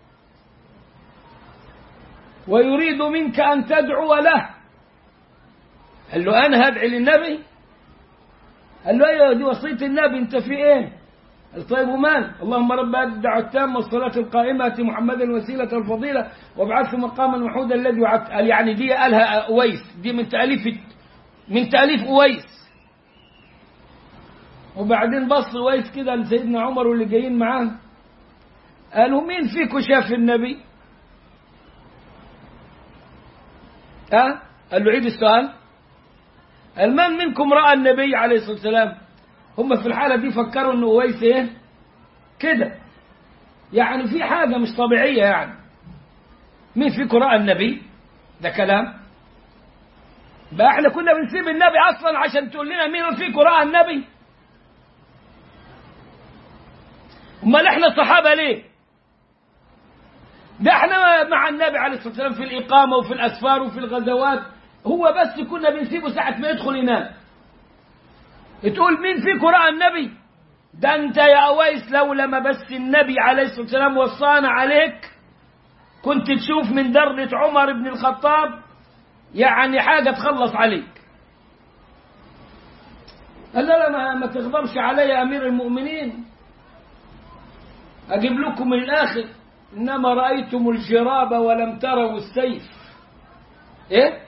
ويريد منك ان تدعو له قال له انا هدعي للنبي قال له ايوه دي وصيه النبي انت في ايه قال طيب ومال اللهم رب هذه الدعوة التامة والصلاة القائمة محمد الوسيلة والفضيلة وابعثه مقاما محمودا الذي وعدت قال يعني دي قالها أويس دي من تأليف من تأليف أويس وبعدين بص أويس كده لسيدنا عمر واللي جايين معاه قالوا مين فيكم شاف النبي ها قال له عيد السؤال قال من منكم رأى النبي عليه الصلاة والسلام هم في الحالة دي فكروا انه اويس ايه كده يعني في حاجة مش طبيعية يعني مين فيكم رأى النبي ده كلام بقى احنا كنا بنسيب النبي اصلا عشان تقول لنا مين فيكم رأى النبي امال احنا صحابة ليه ده احنا مع النبي عليه الصلاة والسلام في الإقامة وفي الأسفار وفي الغزوات هو بس كنا بنسيبه ساعة ما يدخل ينام تقول مين فيكم رأى النبي ده انت يا أويس لو لما بس النبي عليه الصلاة والسلام وصانا عليك كنت تشوف من درة عمر بن الخطاب يعني حاجة تخلص عليك قال لا لا ما, ما تغضبش علي يا أمير المؤمنين أجيب لكم من الآخر إنما رأيتم الجراب ولم تروا السيف إيه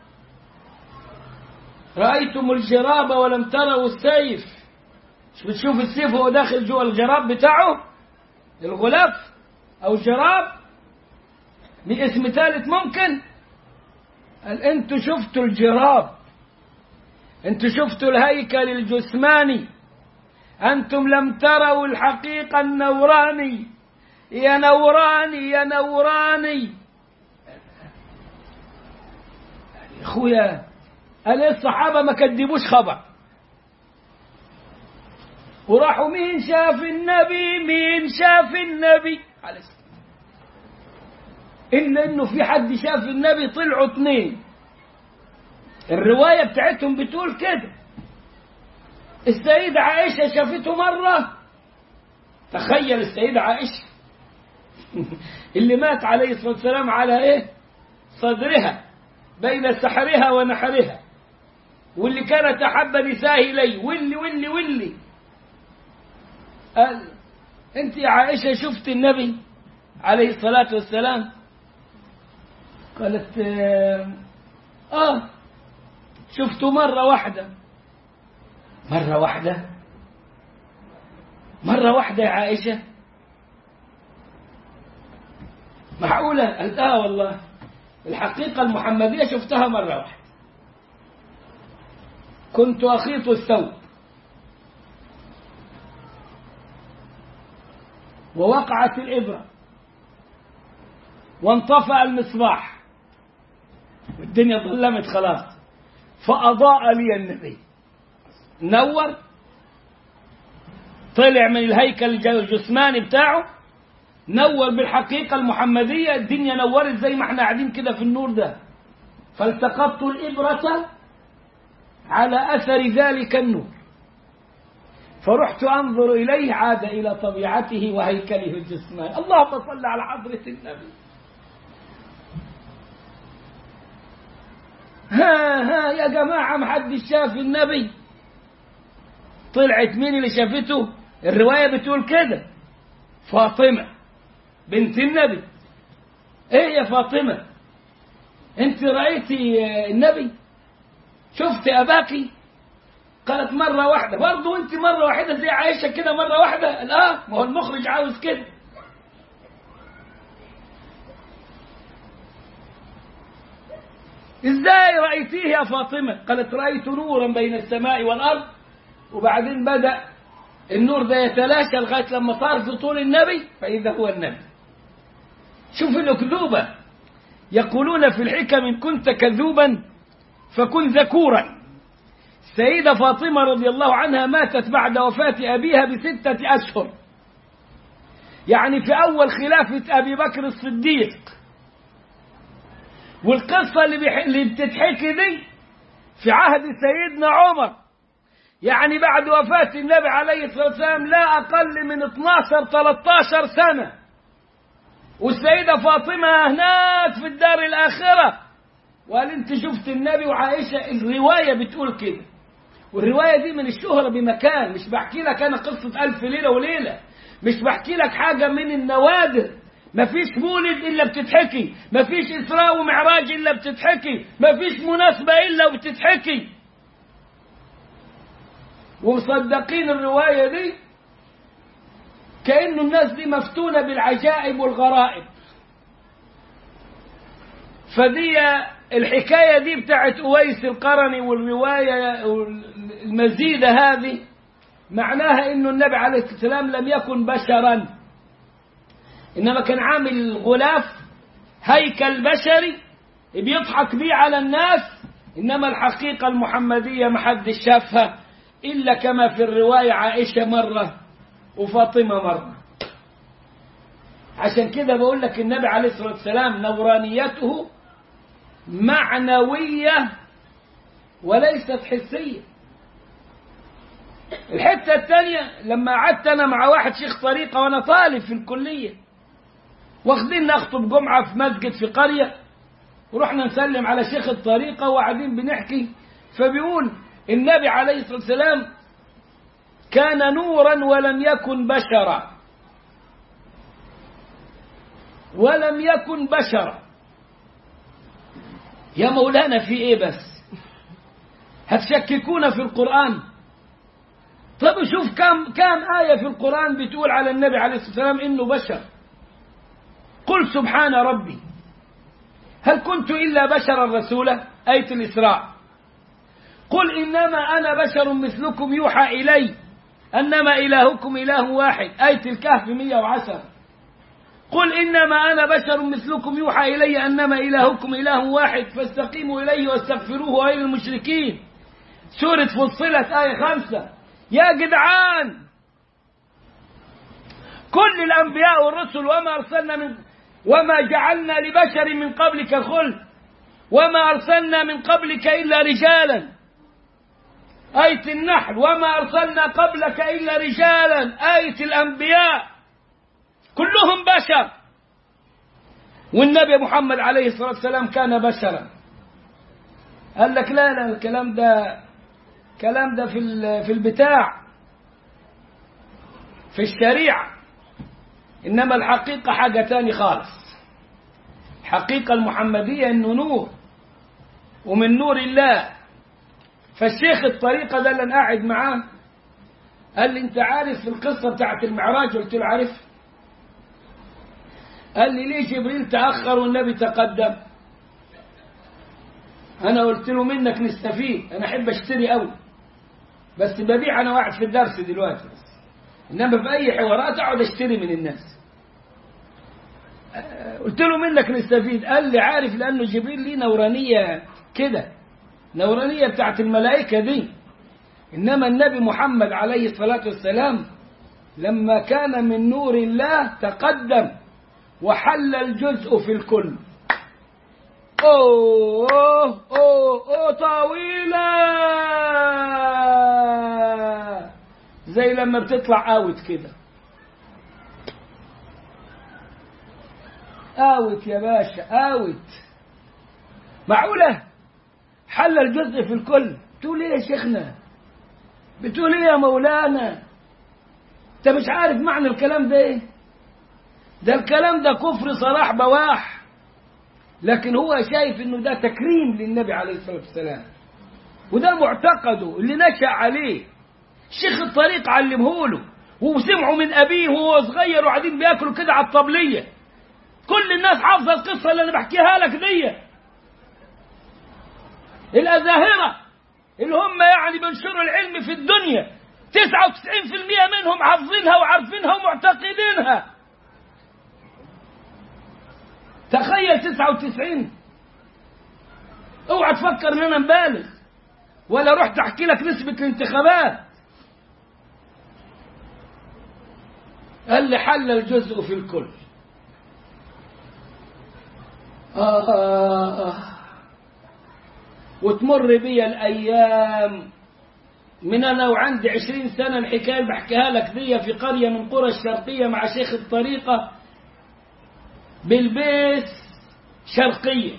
رأيتم الجراب ولم تروا السيف مش بتشوف السيف وهو داخل جوا الجراب بتاعه الغلاف أو الجراب من اسم ثالث ممكن قال انتوا شفتوا الجراب انتوا شفتوا الهيكل الجسماني أنتم لم تروا الحقيقة النوراني يا نوراني يا نوراني أخويا أنا الصحابة ما كذبوش خبر وراحوا مين شاف النبي مين شاف النبي عليه السلام إلا إنه في حد شاف النبي طلعوا اثنين الرواية بتاعتهم بتقول كده السيدة عائشة شافته مرة تخيل السيدة عائشة اللي مات عليه الصلاة والسلام على ايه صدرها بين سحرها ونحرها واللي كانت أحب نسائه إليه واللي واللي واللي قال انت يا عائشة شفت النبي عليه الصلاة والسلام قالت اه شفته مرة واحدة مرة واحدة مرة واحدة يا عائشة معقولة قالت اه والله الحقيقة المحمدية شفتها مرة واحدة كنت أخيط الثوب ووقعت الإبرة وانطفأ المصباح والدنيا ظلمت خلاص فأضاء لي النبي نور طلع من الهيكل الجسماني بتاعه نور بالحقيقة المحمدية الدنيا نورت زي ما احنا قاعدين كده في النور ده فالتقطت الإبرة على أثر ذلك النور فرحت أنظر إليه عاد إلى طبيعته وهيكله الجسماني اللهم صل على حضرة النبي ها ها يا جماعة محدش شاف النبي طلعت مين اللي شافته الرواية بتقول كده فاطمة بنت النبي ايه يا فاطمة انت رأيتي النبي شفت اباكي قالت مرة واحدة برضو انت مرة واحدة زي عائشة كده مرة واحدة لا ما هو المخرج عاوز كده ازاي رأيتيه يا فاطمة قالت رأيت نورا بين السماء والأرض وبعدين بدأ النور ده يتلاشى لغاية لما صار في طول النبي فإذا هو النبي شوف الأكذوبة يقولون في الحكم إن كنت كذوبا فكن ذكورا السيدة فاطمة رضي الله عنها ماتت بعد وفاة أبيها بستة أشهر يعني في أول خلافة أبي بكر الصديق والقصة اللي, بيح... اللي بتتحكي دي في عهد سيدنا عمر يعني بعد وفاة النبي عليه الصلاة والسلام لا أقل من 12 13 سنة والسيدة فاطمة هناك في الدار الآخرة وقال أنت شفت النبي وعائشة الرواية بتقول كده والرواية دي من الشهرة بمكان مش بحكي لك أنا قصة ألف ليلة وليلة مش بحكي لك حاجة من النوادر مفيش مولد إلا بتتحكي مفيش إسراء ومعراج إلا بتتحكي مفيش مناسبة إلا بتتحكي ومصدقين الرواية دي كأنه الناس دي مفتونة بالعجائب والغرائب فدي الحكاية دي بتاعت أويس القرني والرواية المزيدة هذه معناها انه النبي عليه الصلاة والسلام لم يكن بشرا انما كان عامل غلاف هيكل بشري بيضحك بيه على الناس انما الحقيقة المحمدية محدش شافها الا كما في الرواية عائشة مرة وفاطمة مرة عشان كده بقول لك النبي عليه الصلاة والسلام نورانيته معنوية وليست حسية الحتة الثانية لما قعدت أنا مع واحد شيخ طريقة وأنا طالب في الكلية واخدين نخطب جمعة في مسجد في قرية ورحنا نسلم على شيخ الطريقة وقاعدين بنحكي فبيقول النبي عليه الصلاة والسلام كان نورا ولم يكن بشرا ولم يكن بشرا يا مولانا في ايه بس هتشككونا في القرآن طب شوف كم كم آية في القرآن بتقول على النبي عليه الصلاة والسلام إنه بشر قل سبحان ربي هل كنت إلا بشرا رسولا آية الإسراء قل إنما أنا بشر مثلكم يوحى إلي أنما إلهكم إله واحد آية الكهف 110 قل إنما أنا بشر مثلكم يوحى إلي أنما إلهكم إله واحد فاستقيموا إليه واستغفروه غير المشركين سورة فصلت آية خمسة يا جدعان كل الأنبياء والرسل وما أرسلنا من وما جعلنا لبشر من قبلك الخلد وما أرسلنا من قبلك إلا رجالا آية النحل وما أرسلنا قبلك إلا رجالا آية الأنبياء كلهم بشر والنبي محمد عليه الصلاة والسلام كان بشرا قال لك لا لا الكلام ده كلام ده في في البتاع في الشريعة إنما الحقيقة حاجة تاني خالص الحقيقة المحمدية إنه نور ومن نور الله فالشيخ الطريقة ده اللي أنا قاعد معاه قال لي أنت عارف القصة بتاعت المعراج قلت له عارف قال لي ليه جبريل تأخر والنبي تقدم أنا قلت له منك نستفيد أنا أحب أشتري أوي بس ببيع أنا واحد في الدرس دلوقتي بس إنما في أي حوارات أقعد أشتري من الناس قلت له منك نستفيد قال لي عارف لأنه جبريل ليه نورانية كده نورانية بتاعت الملائكة دي إنما النبي محمد عليه الصلاة والسلام لما كان من نور الله تقدم وحل الجزء في الكل أوه أوه أوه, أوه طويلة زي لما بتطلع اوت كده اوت يا باشا اوت معقولة حل الجزء في الكل تقول ايه يا شيخنا بتقول ايه يا مولانا انت مش عارف معنى الكلام ده ايه ده الكلام ده كفر صلاح بواح لكن هو شايف انه ده تكريم للنبي عليه الصلاة والسلام وده معتقده اللي نشأ عليه شيخ الطريق علمه له وسمعوا من أبيه وهو صغير وقاعدين بياكلوا كده على الطبلية كل الناس حافظة القصة اللي أنا بحكيها لك دي الأزاهرة اللي هم يعني بينشروا العلم في الدنيا 99% منهم حافظينها وعارفينها ومعتقدينها تخيل 99 اوعى تفكر ان انا مبالغ ولا رحت احكي لك نسبة الانتخابات قال لي حل الجزء في الكل آه آه آه وتمر بي الأيام من أنا وعندي عشرين سنة الحكاية اللي بحكيها لك دي في قرية من قرى الشرقية مع شيخ الطريقة بالبيس شرقية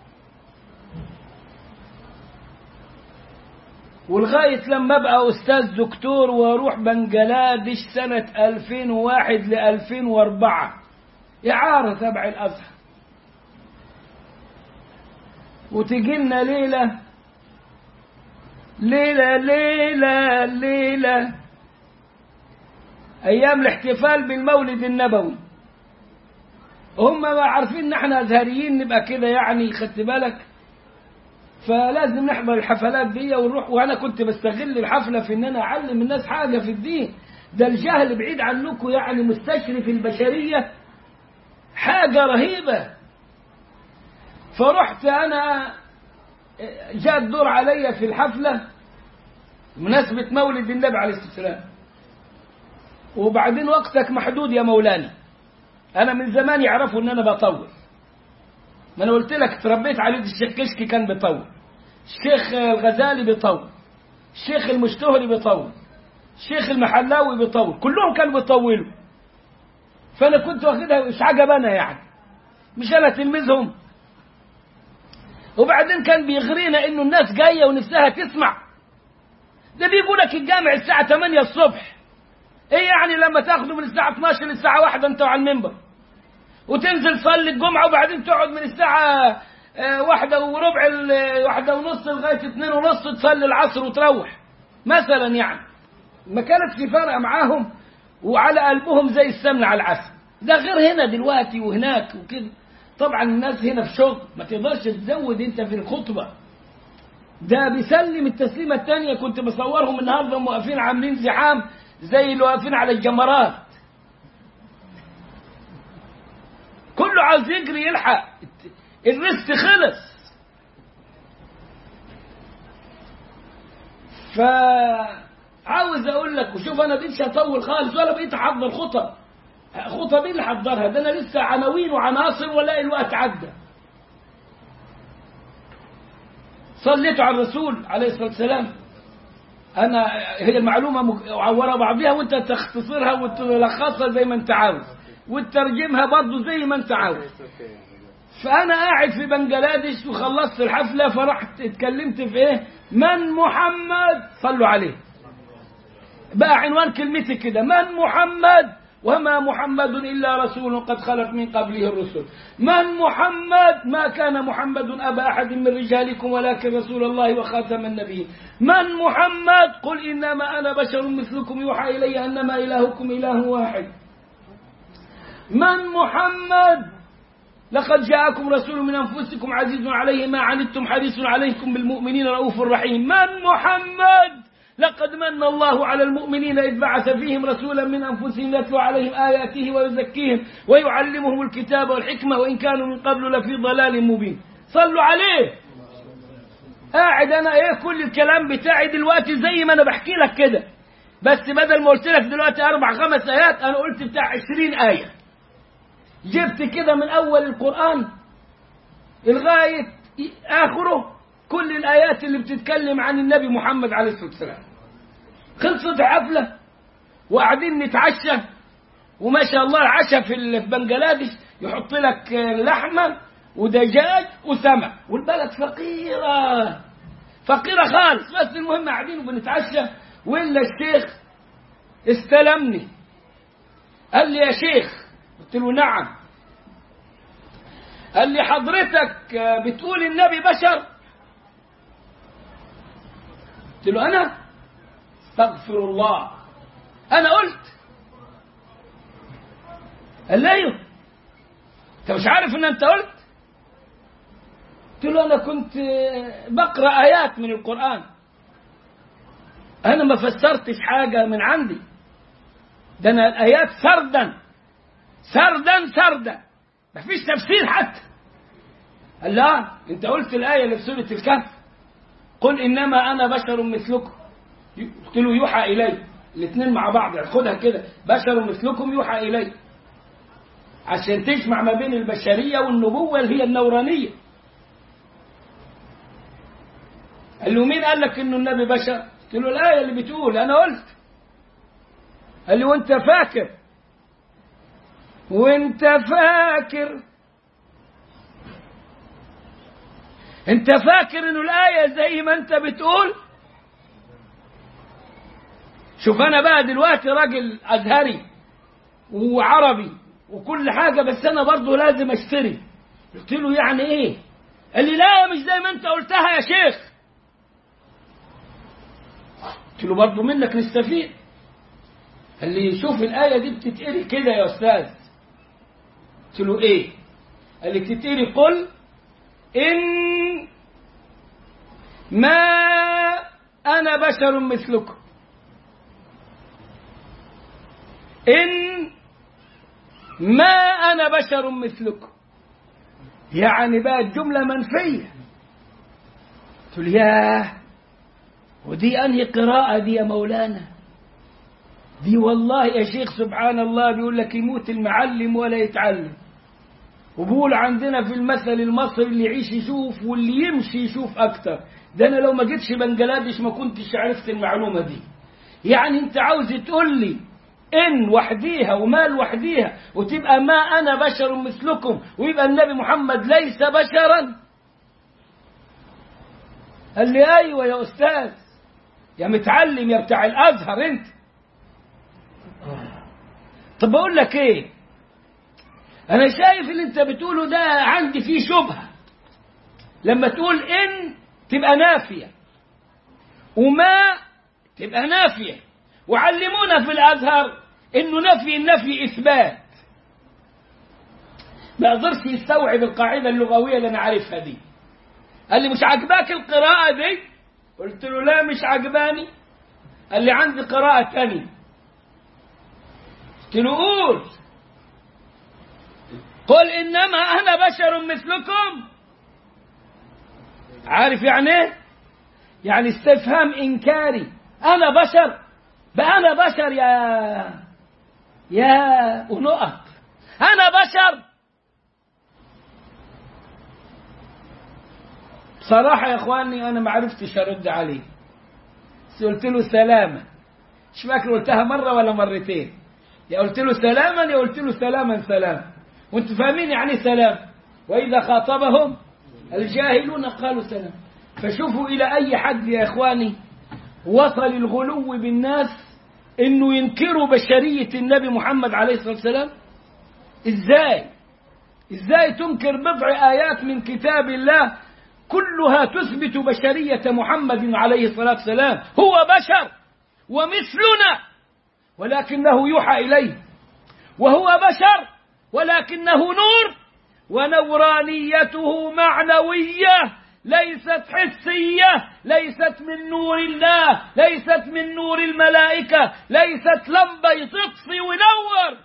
ولغاية لما أبقى أستاذ دكتور وأروح بنجلاديش سنة 2001 ل 2004 إعارة تبع الأزهر وتجينا ليلة ليلة ليلة ليلة أيام الاحتفال بالمولد النبوي هم ما عارفين ان احنا ازهريين نبقى كده يعني خدت بالك فلازم نحضر الحفلات دي ونروح وانا كنت بستغل الحفله في ان انا اعلم الناس حاجه في الدين ده الجهل بعيد عنكم يعني مستشرف البشريه حاجه رهيبه فرحت انا جاء الدور عليا في الحفله مناسبه مولد النبي عليه الصلاه والسلام وبعدين وقتك محدود يا مولانا انا من زمان يعرفوا ان انا بطول ما انا قلت لك تربيت على يد الشيخ كشكي كان بيطول الشيخ الغزالي بيطول الشيخ المشتهري بيطول الشيخ المحلاوي بيطول كلهم كانوا بيطولوا فانا كنت واخدها مش عجب انا يعني مش انا تلميذهم وبعدين كان بيغرينا انه الناس جايه ونفسها تسمع ده بيقول لك الجامع الساعه 8 الصبح ايه يعني لما تاخده من الساعه 12 للساعه 1 انت على المنبر وتنزل تصلي الجمعه وبعدين تقعد من الساعه آه، واحدة وربع ال- واحدة ونص لغاية اتنين ونص تصلي العصر وتروح مثلا يعني ما كانتش فارقة معاهم وعلى قلبهم زي السمن على العسل ده غير هنا دلوقتي وهناك وكده طبعا الناس هنا في شغل ما تقدرش تزود انت في الخطبة ده بيسلم التسليمة التانية كنت بصورهم النهاردة هم واقفين عاملين زحام زي اللي واقفين على الجمرات كله عاوز يجري يلحق الريست خلص فعاوز اقول لك وشوف انا دي مش هطول خالص ولا بقيت احضر خطب خطب ايه اللي حضرها ده انا لسه عناوين وعناصر ولا الوقت عدى صليت على الرسول عليه الصلاه والسلام انا هي المعلومه معوره بعضها وانت تختصرها وتلخصها زي ما انت عاوز وتترجمها برضه زي ما انت عاوز فانا قاعد في بنجلاديش وخلصت الحفله فرحت اتكلمت في ايه من محمد صلوا عليه بقى عنوان كلمتي كده من محمد وما محمد إلا رسول قد خلت من قبله الرسل من محمد ما كان محمد أبا أحد من رجالكم ولكن رسول الله وخاتم النبيين من محمد قل إنما أنا بشر مثلكم يوحى إلي أنما إلهكم إله واحد من محمد لقد جاءكم رسول من أنفسكم عزيز عليه ما عنتم حريص عليكم بالمؤمنين رؤوف رحيم من محمد لقد من الله على المؤمنين إذ بعث فيهم رسولا من أنفسهم يتلو عليهم آياته ويزكيهم ويعلمهم الكتاب والحكمة وإن كانوا من قبل لفي ضلال مبين صلوا عليه قاعد أنا إيه كل الكلام بتاعي دلوقتي زي ما أنا بحكي لك كده بس بدل ما قلت لك دلوقتي أربع خمس آيات أنا قلت بتاع عشرين آية جبت كده من أول القرآن لغاية آخره كل الآيات اللي بتتكلم عن النبي محمد عليه الصلاة والسلام خلصت حفلة وقاعدين نتعشى وما شاء الله العشاء في ال- في بنجلاديش يحط لك لحمة ودجاج وسمك والبلد فقيرة فقيرة خالص بس المهم قاعدين وبنتعشى وإلا الشيخ استلمني قال لي يا شيخ قلت له نعم قال لي حضرتك بتقول النبي بشر قلت له أنا استغفر الله أنا قلت قال لي أيوه أنت مش عارف إن أنت قلت قلت له أنا كنت بقرأ آيات من القرآن أنا ما فسرتش حاجة من عندي ده أنا الآيات سردا سردا سردا ما فيش تفسير حتى قال لا أنت قلت الآية اللي في سورة الكهف قل إنما أنا بشر مثلكم قلت له يوحى إلي الاثنين مع بعض خدها كده بشر مثلكم يوحى إلي عشان تجمع ما بين البشرية والنبوة اللي هي النورانية قال له مين قال لك انه النبي بشر قلت له الآية اللي بتقول أنا قلت قال لي وانت فاكر وانت فاكر انت فاكر انه الآية زي ما انت بتقول شوف انا بقى دلوقتي راجل ازهري وعربي وكل حاجة بس انا برضه لازم اشتري قلت له يعني ايه قال لي لا مش زي ما انت قلتها يا شيخ قلت له برضه منك نستفيد اللي يشوف الآية دي بتتقري كده يا أستاذ قلت له إيه قال لي بتتقري قل إن ما أنا بشر مثلكم إن ما أنا بشر مثلكم يعني بقى الجملة منفية قلت له ياه ودي أنهي قراءة دي يا مولانا دي والله يا شيخ سبحان الله بيقول لك يموت المعلم ولا يتعلم وبقول عندنا في المثل المصري اللي يعيش يشوف واللي يمشي يشوف أكتر ده أنا لو ما جيتش بنجلاديش ما كنتش عرفت المعلومة دي يعني أنت عاوز تقول لي إن وحديها وما لوحديها وتبقى ما أنا بشر مثلكم ويبقى النبي محمد ليس بشرا قال لي أيوة يا أستاذ يا متعلم يا بتاع الأزهر أنت طب بقول لك إيه أنا شايف اللي أنت بتقوله ده عندي فيه شبهة لما تقول إن تبقى نافية وما تبقى نافية وعلمونا في الأزهر إنه نفي النفي إثبات ما قدرش يستوعب القاعدة اللغوية اللي أنا عارفها دي قال لي مش عجباك القراءة دي قلت له لا مش عجباني قال لي عندي قراءة تانية قلت له قول قل إنما أنا بشر مثلكم عارف يعني ايه يعني استفهام إنكاري أنا بشر بقى أنا بشر يا يا ونقط أنا بشر بصراحة يا إخواني أنا ما عرفتش أرد عليه بس قلت له سلامة مش فاكر قلتها مرة ولا مرتين يا قلت له سلاما يا قلت له سلاما سلام وانتوا فاهمين يعني سلام وإذا خاطبهم الجاهلون قالوا سلام فشوفوا إلى أي حد يا إخواني وصل الغلو بالناس إنه ينكروا بشرية النبي محمد عليه الصلاة والسلام إزاي إزاي تنكر بضع آيات من كتاب الله كلها تثبت بشرية محمد عليه الصلاة والسلام هو بشر ومثلنا ولكنه يوحى إليه وهو بشر ولكنه نور ونورانيته معنوية ليست حسية ليست من نور الله ليست من نور الملائكة ليست لمبة تطفي ونور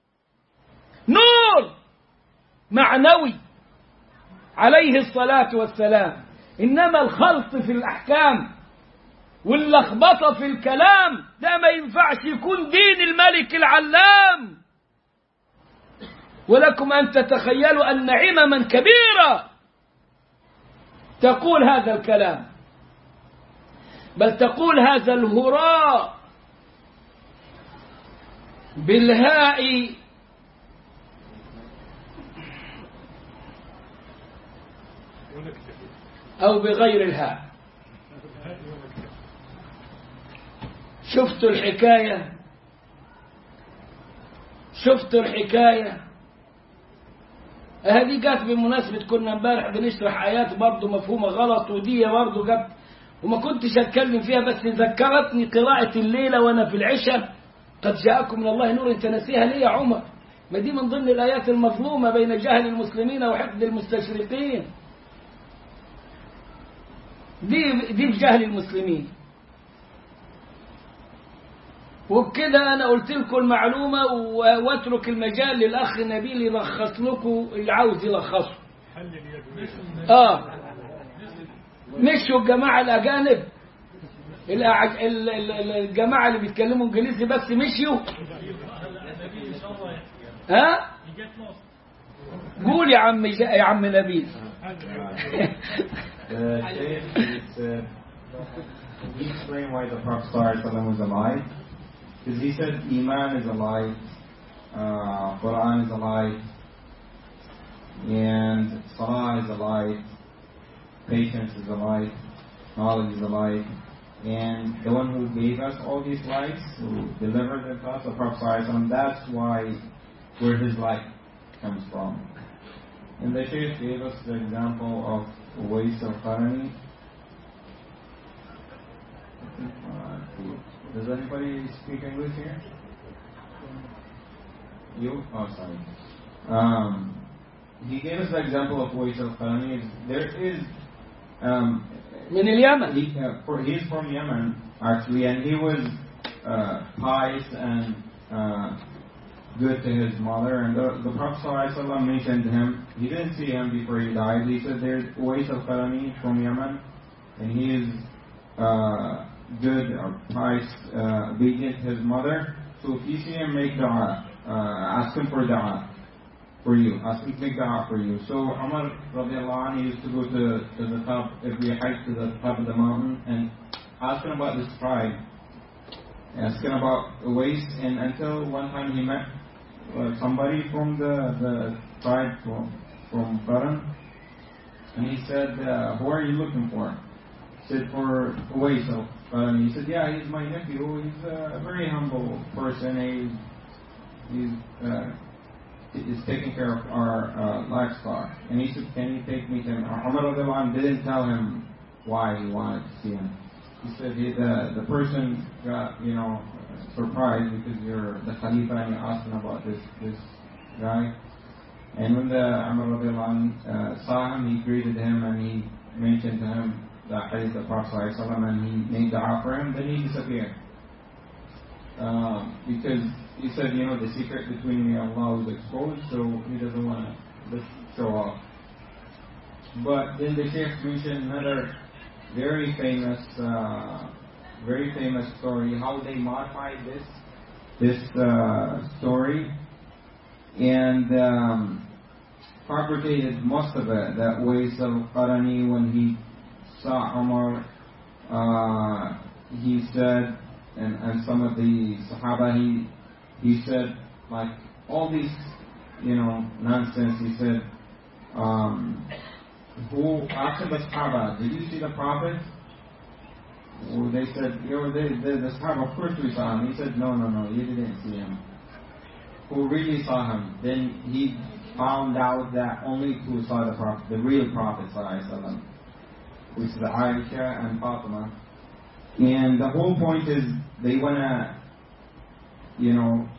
نور معنوي عليه الصلاة والسلام إنما الخلط في الأحكام واللخبطة في الكلام ده ما ينفعش يكون دين الملك العلام ولكم أن تتخيلوا أن عمما كبيرة تقول هذا الكلام بل تقول هذا الهراء بالهاء أو بغير الهاء شفتوا الحكاية شفتوا الحكاية هذه جت بمناسبة كنا امبارح بنشرح آيات برضه مفهومة غلط ودي برضه جت وما كنتش أتكلم فيها بس ذكرتني قراءة الليلة وأنا في العشاء قد جاءكم من الله نور أنت نسيها ليه يا عمر ما دي من ضمن الآيات المظلومة بين جهل المسلمين وحقد المستشرقين دي دي في جهل المسلمين وبكده انا قلت لكم المعلومه واترك المجال للاخ نبيل يلخص لكم اللي عاوز يلخصه اه مشوا الجماعه الاجانب الأع- ال- ال- ال- الجماعه اللي بيتكلموا انجليزي بس مشيوا ها قول يا عم جا- يا عم نبيل The Shaykh is, uh, he explained why the Prophet ﷺ was alive. Because he said Iman is alive, uh, Quran is alive, and Salah is alive, patience is alive, knowledge is alive. And the one who gave us all these lives, who delivered them to us, the Prophet ﷺ, that's why where his life comes from. And the Shaykh gave us the example of Uwais al-Qarani. Uh, Does anybody speak English here? You? Oh, sorry. Um, he gave us the example of Uwais al-Qarani. There is, um, من اليمن he, uh, for, he's from Yemen, actually, and he was uh, pious and uh, good to his mother. And the, the Prophet ﷺ mentioned him. He didn't see him before he died. He said, There's Uwais al Qarani from Yemen, and he is uh, good or pious, uh, obedient to his mother. So if you see him, make dua. Uh, ask him for dua for you. Ask him to make dua for you. So Umar radiallahu anhu used to go to, to the top, every hike to the top of the mountain and ask him about this tribe. Asking about Uwais, and until one time he met uh, somebody from the, the tribe from, from Qaran, and he said, uh, Who are you looking for? He said, For Uwais of Qaran. He said, Yeah, he's my nephew. He's a very humble person. He's, he's, uh, he's taking care of our uh, livestock. And he said, Can you take me to him? Umar radiallahu anhu didn't tell him why he wanted to see him. He said he, the the person got you know surprised because you're the Khalifa and you're asking about this this guy. And when the Umar radiallahu anh, uh, saw him, he greeted him and he mentioned to him the hadith of the Prophet ﷺ and he made dua for him. Then he disappeared um, because he said, you know, the secret between me and Allah was exposed, so he doesn't want to show off. But then the Sheikh mentioned another very famous, uh, very famous story, how they modified this, this uh, story, and um, fabricated most of it. That way, al-Qarani, when he saw Umar, uh, he said, and, and some of the Sahaba, he, he said, like, all these, you know, nonsense, he said, um, who asked the Sahaba, did you see the Prophet? Well, they said, you know, they, they, the Sahaba, of course we saw him. He said, no, no, no, you didn't see him. Who really saw him? Then he found out that only two saw the Prophet, the real Prophet, sallallahu which is Aisha and Fatima. And the whole point is they want to, you know,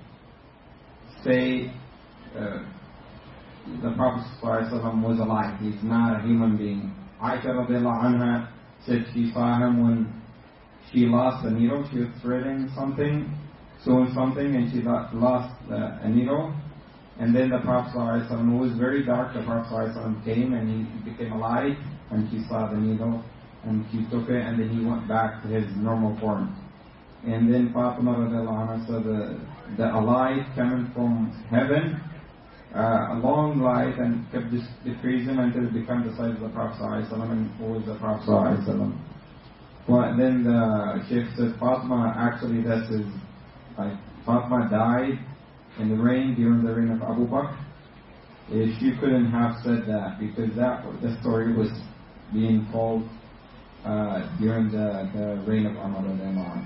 say uh, the Prophet ﷺ was alive. He's not a human being. Aisha radiallahu anha said she saw him when she lost a needle. She was threading something, sewing something, and she lost uh, a needle. And then the Prophet ﷺ, it was very dark, the Prophet ﷺ came and he became alive and he saw the needle and he took it and then he went back to his normal form. And then Fatima radiallahu anha saw the, the light coming from heaven, uh, a long light and kept dis- decreasing until it became the size of the Prophet ﷺ and who was the Prophet ﷺ. But then the Sheikh said Fatima actually this is like Fatima died in the rain during the reign of Abu Bakr. If she couldn't have said that because that the story was being told uh, during the, the reign of Umar radiallahu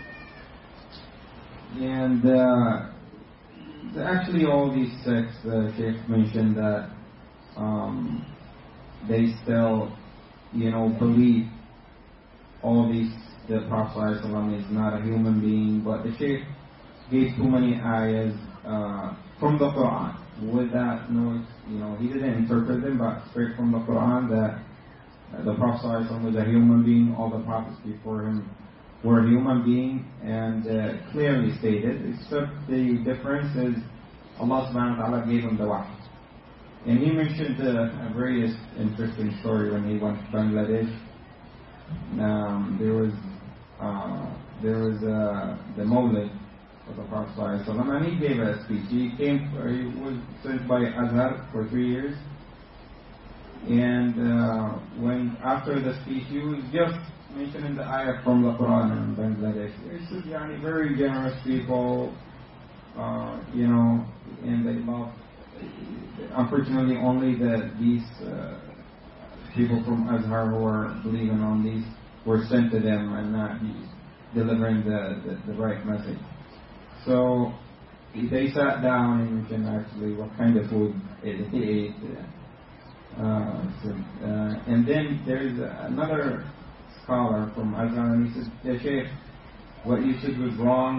And uh, actually all these sects, the Sheikh mentioned that um, they still, you know, believe all these, the Prophet ﷺ is not a human being, but the Sheikh gave too many ayahs uh, from the Quran. With that, no, you know, he didn't interpret them, but straight from the Quran that the Prophet ﷺ was a human being, all the prophets before him were human being, and uh, clearly stated, except the difference is Allah subhanahu wa ta'ala gave him the wahy. And he mentioned uh, a very interesting story when he went to Bangladesh. Um, there was uh, there was uh, the Mawlid of the Prophet ﷺ, and he gave a speech. He came, he was sent by Azhar for three years, and uh, when after the speech, he was just mentioning the ayah from the Quran in Bangladesh. It's just yani, very generous people, uh, you know, and they love. Unfortunately, only the these uh, people from Azhar who are believing on these were sent to them and not delivering the, the, the right message. So they sat down and mentioned actually what kind of food it, he ate. Uh, so, uh, and then there's another scholar from Azhar, and he said, yeah, Sheikh, what you said was wrong,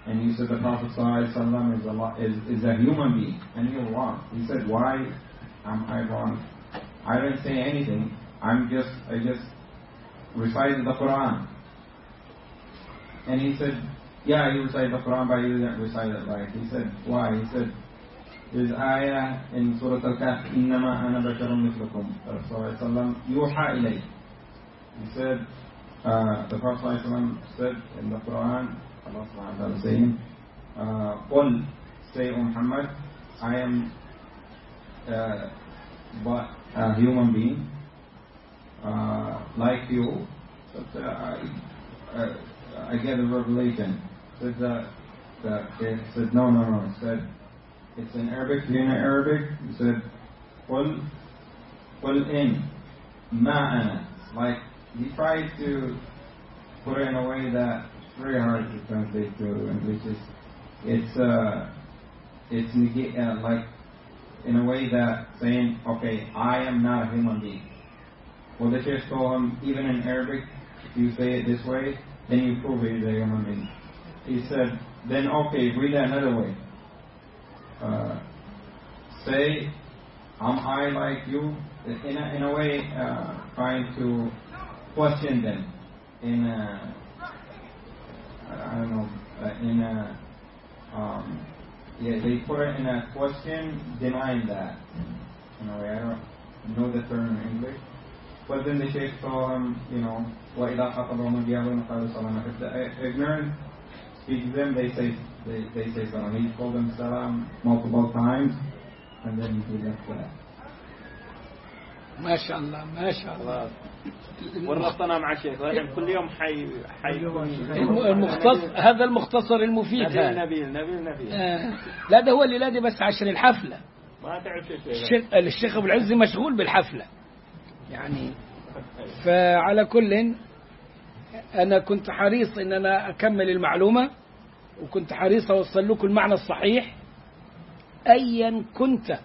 and you said the Prophet ﷺ is a, lo- is, is a human being, and you're wrong. He said, why am I wrong? I didn't say anything. I'm just, I just recited the Quran. And he said, yeah, you recited the Quran, but you didn't recite it right. He said, why? He said, there's ayah in Surah Al-Kahf, إِنَّمَا أَنَا بَشَرٌ مِثْلُكُمْ The Prophet ﷺ, يُوحَى إِلَيْهِ He said, uh, the Prophet ﷺ said in the Quran, Allah subhanahu wa ta'ala saying, uh, قُلْ Say, O Muhammad, I am uh, but a human being, uh, like you, but uh, I, uh, I get a revelation. Said that, that it said, no, no, no. It said, it's in Arabic. Do you know Arabic? He said, قل قل إن ما أنا. Like he tried to put it in a way that it's very hard to translate to English. It's it's uh it's nega- uh, like in a way that saying, okay, I am not a human being. Well, the Sheikh told him, even in Arabic, if you say it this way, then you prove it is a human being. He said, then okay, read it another way. Uh, say, am I like you? In a, in a way, uh, trying to question them in a, I don't know, uh, in a, um, yeah, they put it in a question denying that. In a way, I don't know the term in English. But then the Sheikh told him, you know, وَإِذَا خَطَبَهُمُ الْجَاهِلُونَ قَالُوا سَلَامًا If the ignorant speak to them, they say, they, they say salam. He told them salam multiple times, and then he left that. ما شاء الله ما شاء الله ورطنا مع الشيخ لكن كل يوم حي حيكون الم- المختصر هذا المختصر المفيد نبيل هذا نبيل نبيل نبيل آه. لا ده هو اللي لادي بس عشان الحفلة ما تعرف شيء الشيخ, الشيخ ابو العز مشغول بالحفلة يعني فعلى كل انا كنت حريص ان انا اكمل المعلومة وكنت حريص اوصل لكم المعنى الصحيح ايا كنت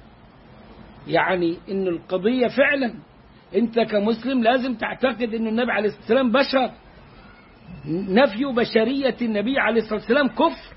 يعني ان القضية فعلا انت كمسلم لازم تعتقد ان النبي عليه الصلاة والسلام بشر نفي بشرية النبي عليه الصلاة والسلام كفر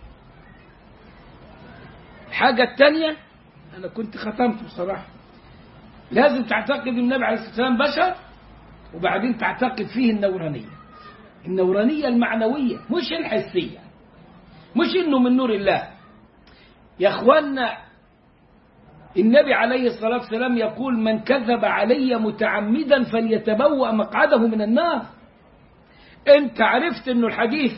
الحاجة الثانية أنا كنت ختمت بصراحة لازم تعتقد ان النبي عليه الصلاة والسلام بشر وبعدين تعتقد فيه النورانية النورانية المعنوية مش الحسية مش انه من نور الله يا اخوانا النبي عليه الصلاة والسلام يقول من كذب علي متعمدا فليتبوأ مقعده من النار انت عرفت انه الحديث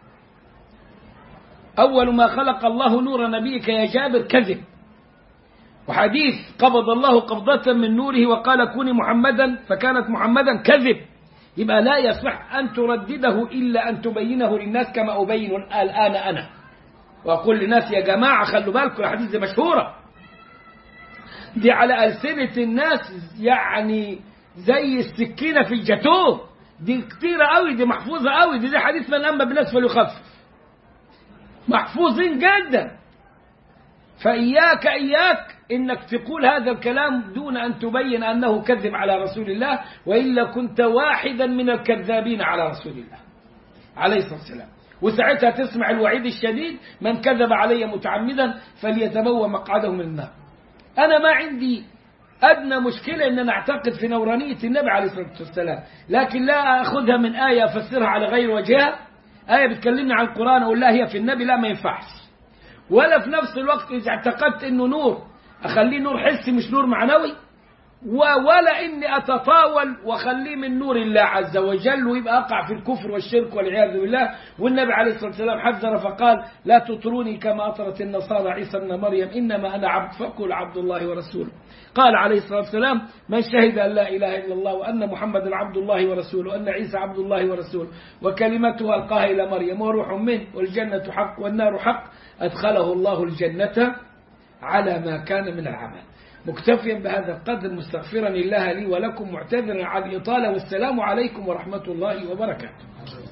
اول ما خلق الله نور نبيك يا جابر كذب وحديث قبض الله قبضة من نوره وقال كوني محمدا فكانت محمدا كذب يبقى لا يصح أن تردده إلا أن تبينه للناس كما أبين الآن أنا وأقول للناس يا جماعة خلوا بالكم الحديث دي مشهورة دي على ألسنة الناس يعني زي السكينة في الجاتوه دي كتيرة قوي دي محفوظة قوي دي, دي حديث من أما بالناس فليخفف محفوظين جدا فإياك إياك إنك تقول هذا الكلام دون أن تبين أنه كذب على رسول الله وإلا كنت واحدا من الكذابين على رسول الله عليه الصلاة والسلام وساعتها تسمع الوعيد الشديد من كذب علي متعمدا فليتبوى مقعده من النار أنا ما عندي أدنى مشكلة أن أنا أعتقد في نورانية النبي عليه الصلاة والسلام لكن لا أخذها من آية أفسرها على غير وجهها آية بتكلمني عن القرآن أقول لا هي في النبي لا ما ينفعش ولا في نفس الوقت إذا اعتقدت أنه نور أخليه نور حسي مش نور معنوي ولا إني أتطاول وأخليه من نور الله عز وجل ويبقى أقع في الكفر والشرك والعياذ بالله والنبي عليه الصلاة والسلام حذر فقال لا تطروني كما أطرت النصارى عيسى ابن مريم إنما أنا عبد فقل عبد الله ورسوله قال عليه الصلاة والسلام من شهد أن لا إله إلا الله وأن محمدا عبد الله ورسوله وأن عيسى عبد الله ورسوله وكلمته ألقاها إلى مريم وروح منه والجنة حق والنار حق أدخله الله الجنة على ما كان من العمل مكتفيا بهذا القدر مستغفرا الله لي ولكم معتذرا على الإطالة والسلام عليكم ورحمة الله وبركاته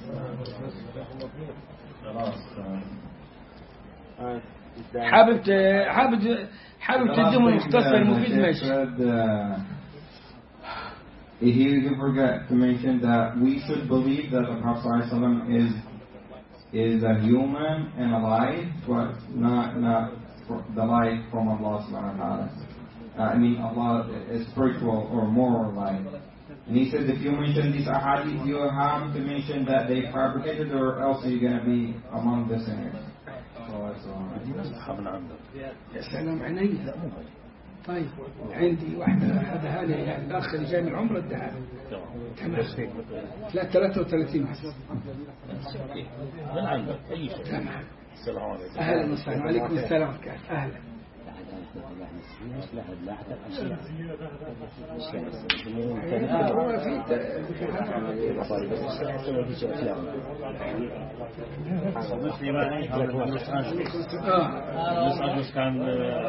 حابب ت- حابب حابب تديهم المختصر المفيد ماشي said, uh, he, he forgot to mention that we should believe that the Prophet ﷺ is is a human and a life, but not not for the life from Allah subhanahu wa ta'ala. Uh, I mean Allah is spiritual or moral life. And he says if you mention these ahadith, you have to mention that they fabricated or else you're going to be among the sinners. So that's all. يا سلام عيني طيب عندي واحدة أخذها لي يعني الأخ اللي جاي من عمره اداها لي. تمام لا 33 بس من عندك أي شيء تمام السلام عليكم أهلا وسهلا وعليكم السلام ورحمة الله. أهلا هو في صديقي معي هذا هو لوس أنجلوس آه لوس أنجلوس كان